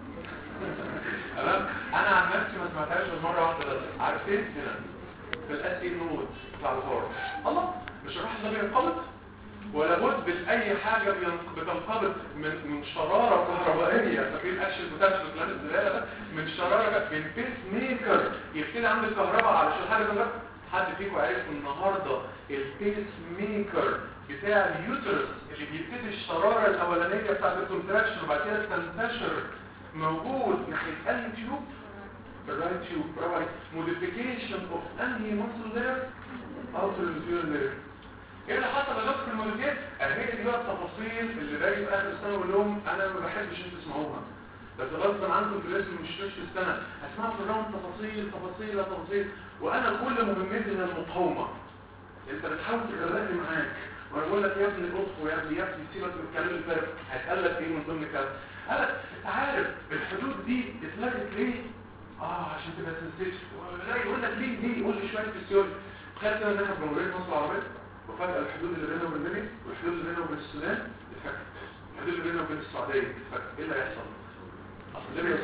تمام انا عن نفسي ما سمعتهاش غير مره واحده بس عارفين هنا في الاس اي نود بتاع الهار الله مش الروح ده بينقبض ولا بد باي حاجه بتنقبض من من شراره كهربائيه فاكرين اكشن بوتنشال بلان الزباله ده من شراره من بيس ميكر يبتدي عند الكهرباء علشان حاجه ده حد فيكم عارف النهارده البيس ميكر بتاع اليوترس اللي بيبتدي الشراره الاولانيه بتاعت الكونتراكشن وبعد كده تنتشر موجود ناحيه اي تيوب الرايت تيوب برافو عليك موديفيكيشن اوف انهي ماسل لير اوتر لير لير ايه اللي حصل يا دكتور الموديفيكيشن اهي دي بقى التفاصيل اللي باجي في اخر السنه اقول لهم انا ما بحبش انتوا تسمعوها بس غصبا عنكم في الاسم مش في السنه هسمعوا كلهم تفاصيل تفاصيل تفاصيل وانا كل مهمتي من المقاومه انت بتحاول تغرقني معاك وانا بقول لك يا ابني اطفو يا ابني يا ابني سيبك من الكلام الفارغ هيتقال لك ايه من ضمن الكلام قال لك انت عارف الحدود دي اتلغت ليه اه عشان تبقى سنسيتيف لا يقول لك ليه ليه يقول لي شويه فيسيولوجي تخيل كده ان احنا في جمهوريه مصر العربيه وفجاه الحدود اللي بيننا وبين ليبيا والحدود اللي بيننا وبين السودان اتفكت الحدود اللي بيننا وبين السعوديه اتفكت ايه اللي هيحصل؟ اصل ليبيا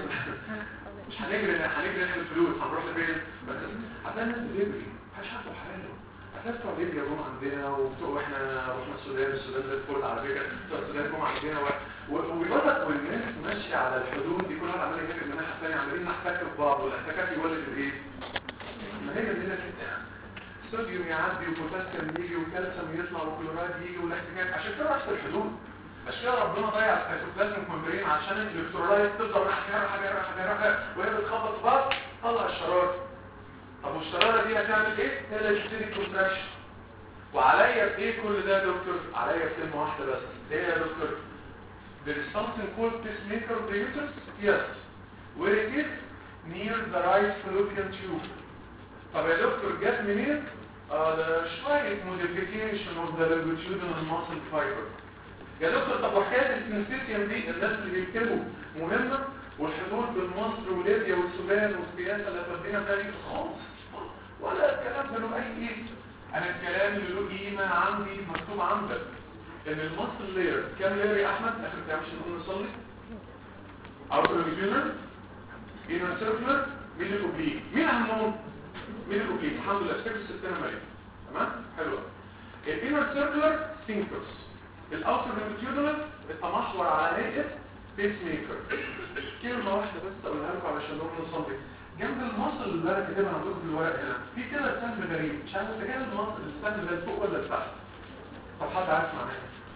مش هنجري هنجري نحن الفلوس هنروح لفين بس عشان الناس بتجري محدش عارفه حاله عشان بتوع ليبيا جم عندنا وبتوع احنا رحنا السودان السودان زي الفل على فكره بتوع السودان جم عندنا ويقول لك والناس ماشيه على الحدود دي كل واحد عمال يهاجم من الناحيه الثانيه عمالين نحتك في بعض والاحتكاك يولد الايه؟ ما هي الدنيا كده صوديوم يعدي وبوتاسيوم يجي وكالسيوم يطلع وكلورايد يجي والاحتكاك عشان كده رحت الحدود عشان كده ربنا ضيع السيتوبلازم ممبرين عشان الالكترولايت تفضل رايحه جايه رايحه جايه رايحه جايه رايحه وهي بتخبط في بعض طلع الشراره طب والشراره دي هتعمل ايه؟ هي اللي هتبتدي كونتراكشن وعليا بايه كل ده يا دكتور؟ عليا بكلمه واحده بس ايه يا دكتور؟ There is something called pacemaker of the uterus? Yes. Where it is? Near the right fallopian tube. طب يا دكتور جت منين؟ آه ده شوية modification of the longitudinal muscle fiber. يا دكتور طب وحكاية السنسيتيوم دي الناس اللي بيكتبوا مهمة والحدود بين مصر وليبيا والسودان والسياسة اللي تودينا تاني خالص ولا الكلام ده له أي إيه؟ أنا الكلام اللي له قيمة عندي مكتوب عندك إن المصل لير كام لير يا أحمد؟ آخر كلام عشان نقول نصلي؟ outer longitudinal inner circular middle oblique مين أهمهم؟ middle oblique الحمد لله افتكر الستانة مريم تمام؟ حلوة الانر سيركلر سينكرس الاوتر لونجيتيودنال التمحور على هيئه بيس ميكر كلمه واحده بس اقولها لكم علشان نروح نصلي جنب المصل اللي انا كاتبها عندكم في الورق هنا في كده سهم غريب مش عارف انت جايب المصل السهم ده فوق ولا تحت طب حد عارف معناه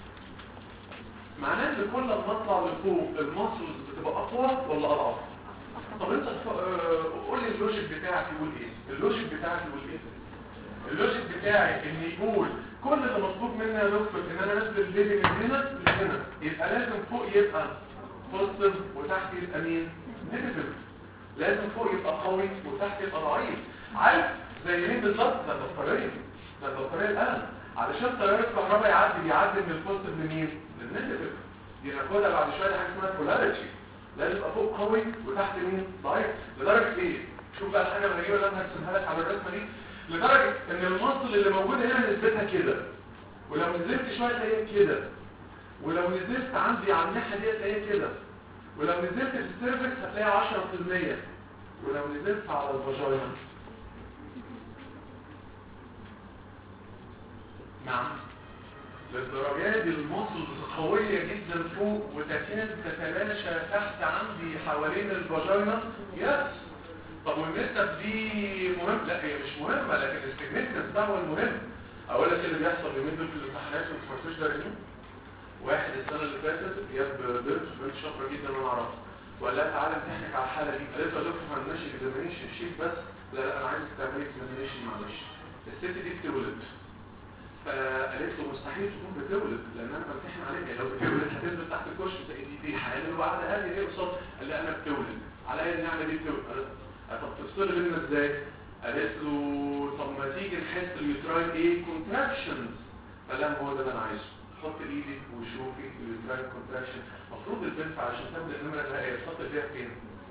معناه ان كل ما نطلع لفوق المصل بتبقى اقوى ولا اضعف طب انت قول لي اللوجيك بتاعك يقول ايه اللوجيك بتاعك يقول ايه اللوجيك بتاعي ان يقول كل اللي مطلوب مني يا دكتور ان انا انزل الليبي من هنا لهنا يبقى لازم فوق يبقى بوزيتيف وتحت يبقى مين نيجاتيف لازم فوق يبقى قوي وتحت يبقى ضعيف عارف زي مين بالظبط ده البطاريه ده البطاريه القلم علشان تيار الكهرباء يعدي بيعدي من البوزيتيف لمين للنيجاتيف دي ناخدها بعد شويه حاجه اسمها بولاريتي لازم يبقى فوق قوي وتحت مين ضعيف لدرجه ايه شوف بقى الحاجه الغريبه اللي انا هرسمها لك على الرسمه دي لدرجة ان المصل اللي موجود هنا نسبتها كده ولو نزلت شوية تلاقيها كده ولو نزلت عندي على الناحية دي تلاقيها كده ولو نزلت في السيرفكس هتلاقيها 10% ولو نزلت على الفاجينا نعم للدرجة دي المصل قوية جدا فوق وتكاد تتلاشى تحت عندي حوالين الفاجينا يس طب والنسب دي مهم لا هي مش مهمة لكن السيجنيفيكانس ده هو المهم اقول لك اللي بيحصل اليومين دول في الامتحانات وما سمعتوش ده ايه واحد السنه اللي فاتت جاب بنت بنت شاطره جدا وانا اعرفها وقال لها تعالى امتحنك على الحاله دي قالت له دكتور ما عندناش اكزامينيشن شيت بس لا لا انا عايزك تعملي اكزامينيشن معلش الست دي بتولد فقالت له مستحيل تكون بتولد لان انا بمتحن عليها لو بتولد هتنزل تحت الكشف دي دي حامل وبعد هذه ايه قصاد قال لها انا بتولد عليا النعمه دي بتولد طب تفصل بينا ازاي قالت له طب ما تيجي نحس اليوتراين ايه كونتراكشنز قال لها هو ده اللي انا عايزه حط ايدك وشوفي اليوتراين كونتراكشن المفروض البنت علشان تبدا النمره النهائيه تحط ايديها فين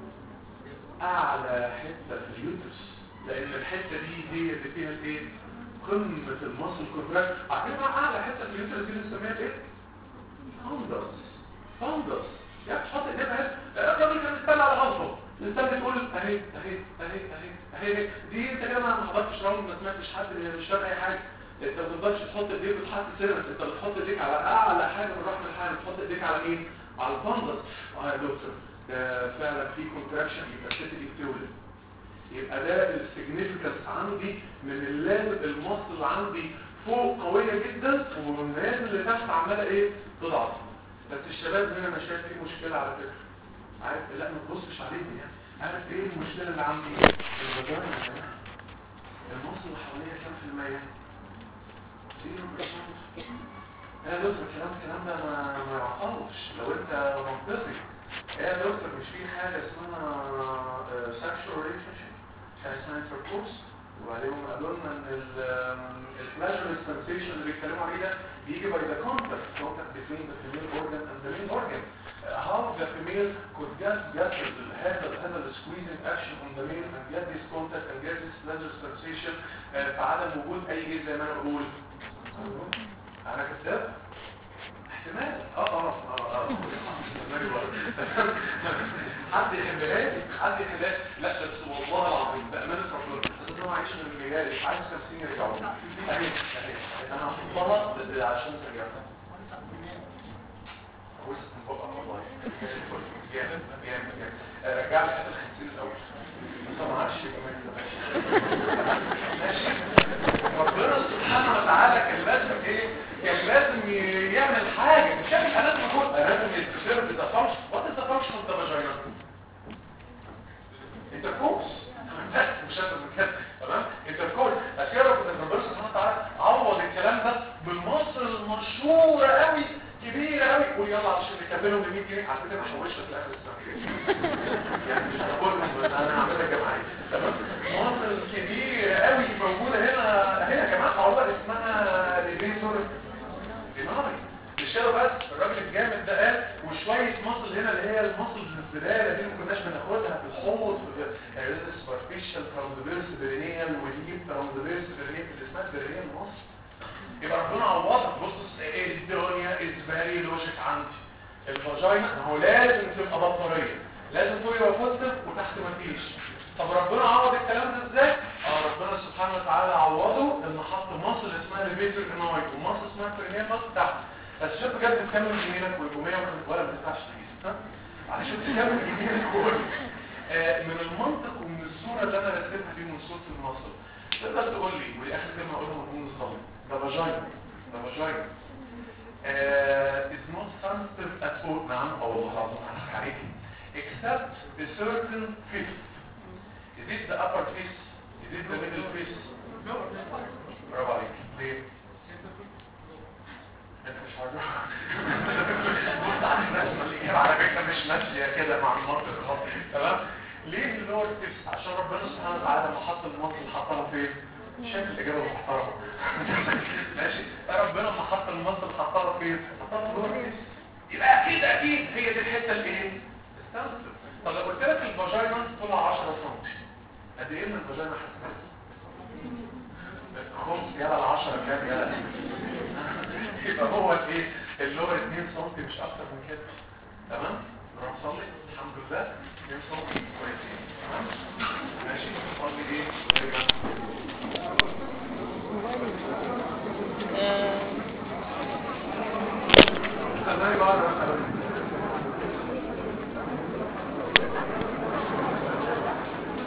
اعلى حته في اليوترس لان الحته دي دي اللي فيها الايه قمه المصل كونتراكشن عارفين اعلى حته في اليوترس دي بنسميها ايه فاندس فاندس يا تحط ايديها الراجل كان بيستنى على غلطه نستنى تقول اهي اهي اهي اهي اهي دي انت كده ما حضرتش راوند ما سمعتش حد مش فاهم اي حاجه انت ما تقدرش تحط ايديك وتحط سيرفس انت بتحط ايديك على اعلى حاجه من رحم الحال بتحط ايديك على ايه على الفندس اه يا دكتور ده فعلا في كونتراكشن يبقى الست دي بتولد يبقى ده السيجنيفيكانس عندي من اللازم المصل عندي فوق قويه جدا والنازل اللي تحت عماله ايه تضعف بس الشباب هنا انا شايف في مشكله على فكره عارف لا ما تبصش عليهم يعني عارف ايه المشكله اللي عندي الفاجينا يا جماعه المصل اللي حواليها كام في المية؟ 0% يا دكتور الكلام الكلام ده ما ما يعطلش لو انت منطقي يا دكتور مش في حاجه اسمها سكشوال ريليشن شيب حاجه اسمها انتركورس وبعدين هم قالوا لنا ان البلاجر سنسيشن اللي بيتكلموا عليه ده بيجي by the contact contact between the female organ and the male organ Uh, how the female could get get the هذا هذا the squeezing action on the male and get this contact and get this pleasure sensation uh, في عدم وجود اي جزء زي ما انا بقول انا كذاب احتمال اه اه اه اه حد يحبها لي حد يحبها لي لا بس والله العظيم بامانه ربنا بس انا عايش من المجال عايز 50 يرجعوا اهي اهي انا هحطها عشان ترجعها وسط من بقى والله جامد جامد جامد رجع لي حتى ال 50 الاول بس ما عادش يبقى ماشي ربنا سبحانه وتعالى كان لازم ايه كان لازم يعمل حاجه مش يعمل حالات مجهود لازم يستفير بذا فانكشن وات از ذا فانكشن اوف ذا فاجينا انتركورس بس مش اكتر من كده تمام انتركورس اخيرا ربنا سبحانه وتعالى عوض الكلام ده بالمصر المشهوره قوي كبيرة قوي قول يلا عشان نكملهم ب 100 جنيه على فكره مش هوشك في اخر السنه يعني مش هقولهم بس انا هعملها جماعيه تمام مصر كبيرة قوي موجوده هنا هنا يا جماعه معروفه اسمها ليفيتور ديناري مش كده بس الراجل الجامد ده قال وشويه مصل هنا اللي هي المصل الزباله دي ما كناش بناخدها في الحوض في سوبرفيشال ترانزفيرس برينيال وديب ترانزفيرس برينيال اللي اسمها برينيال مصر يبقى ربنا عوضك بص الدنيا از فيري لوجيك عندي الفاجينا هو لازم تبقى بطاريه لازم تبقى بوزيتيف وتحت ما فيش طب ربنا عوض الكلام ده ازاي اه ربنا سبحانه وتعالى عوضه ان حط مصل اسمها ليفيتر انايت ومصل اسمها برينيال مصل تحت بس شوف بجد تكمل جميلك ويقوميه ولا ما تدفعش فلوس ها علشان تكمل جميلك كله آه من المنطق ومن الصوره اللي انا رسمتها دي من صوره المصل تقدر تقول لي ودي اخر كلمه اقولها مضمون الصلاه the vagina the vagina uh, is not sensitive at all نعم او والله العظيم انا عليك except a certain fifth is it the upper fifth is it the middle fifth برافو عليك ليه انت مش هرجع بص على الرسمه اللي جايه على فكره مش ماشيه كده مع المنطق الخط تمام ليه اللور فيفث عشان ربنا سبحانه وتعالى لما حط المنطق حطها فين شايف الإجابة المحترمة ماشي ربنا لما حط المنطق حطها فين حطها في الورق يبقى أكيد أكيد هي دي الحتة اللي إيه استنسل طب لو قلت لك الفاجينا طلع 10 سم قد إيه من الفاجينا حساس خمس يلا العشرة كام يلا يبقى هو ايه اللور 2 سم مش اكتر من كده تمام نروح نصلي الحمد لله 2 سم كويسين تمام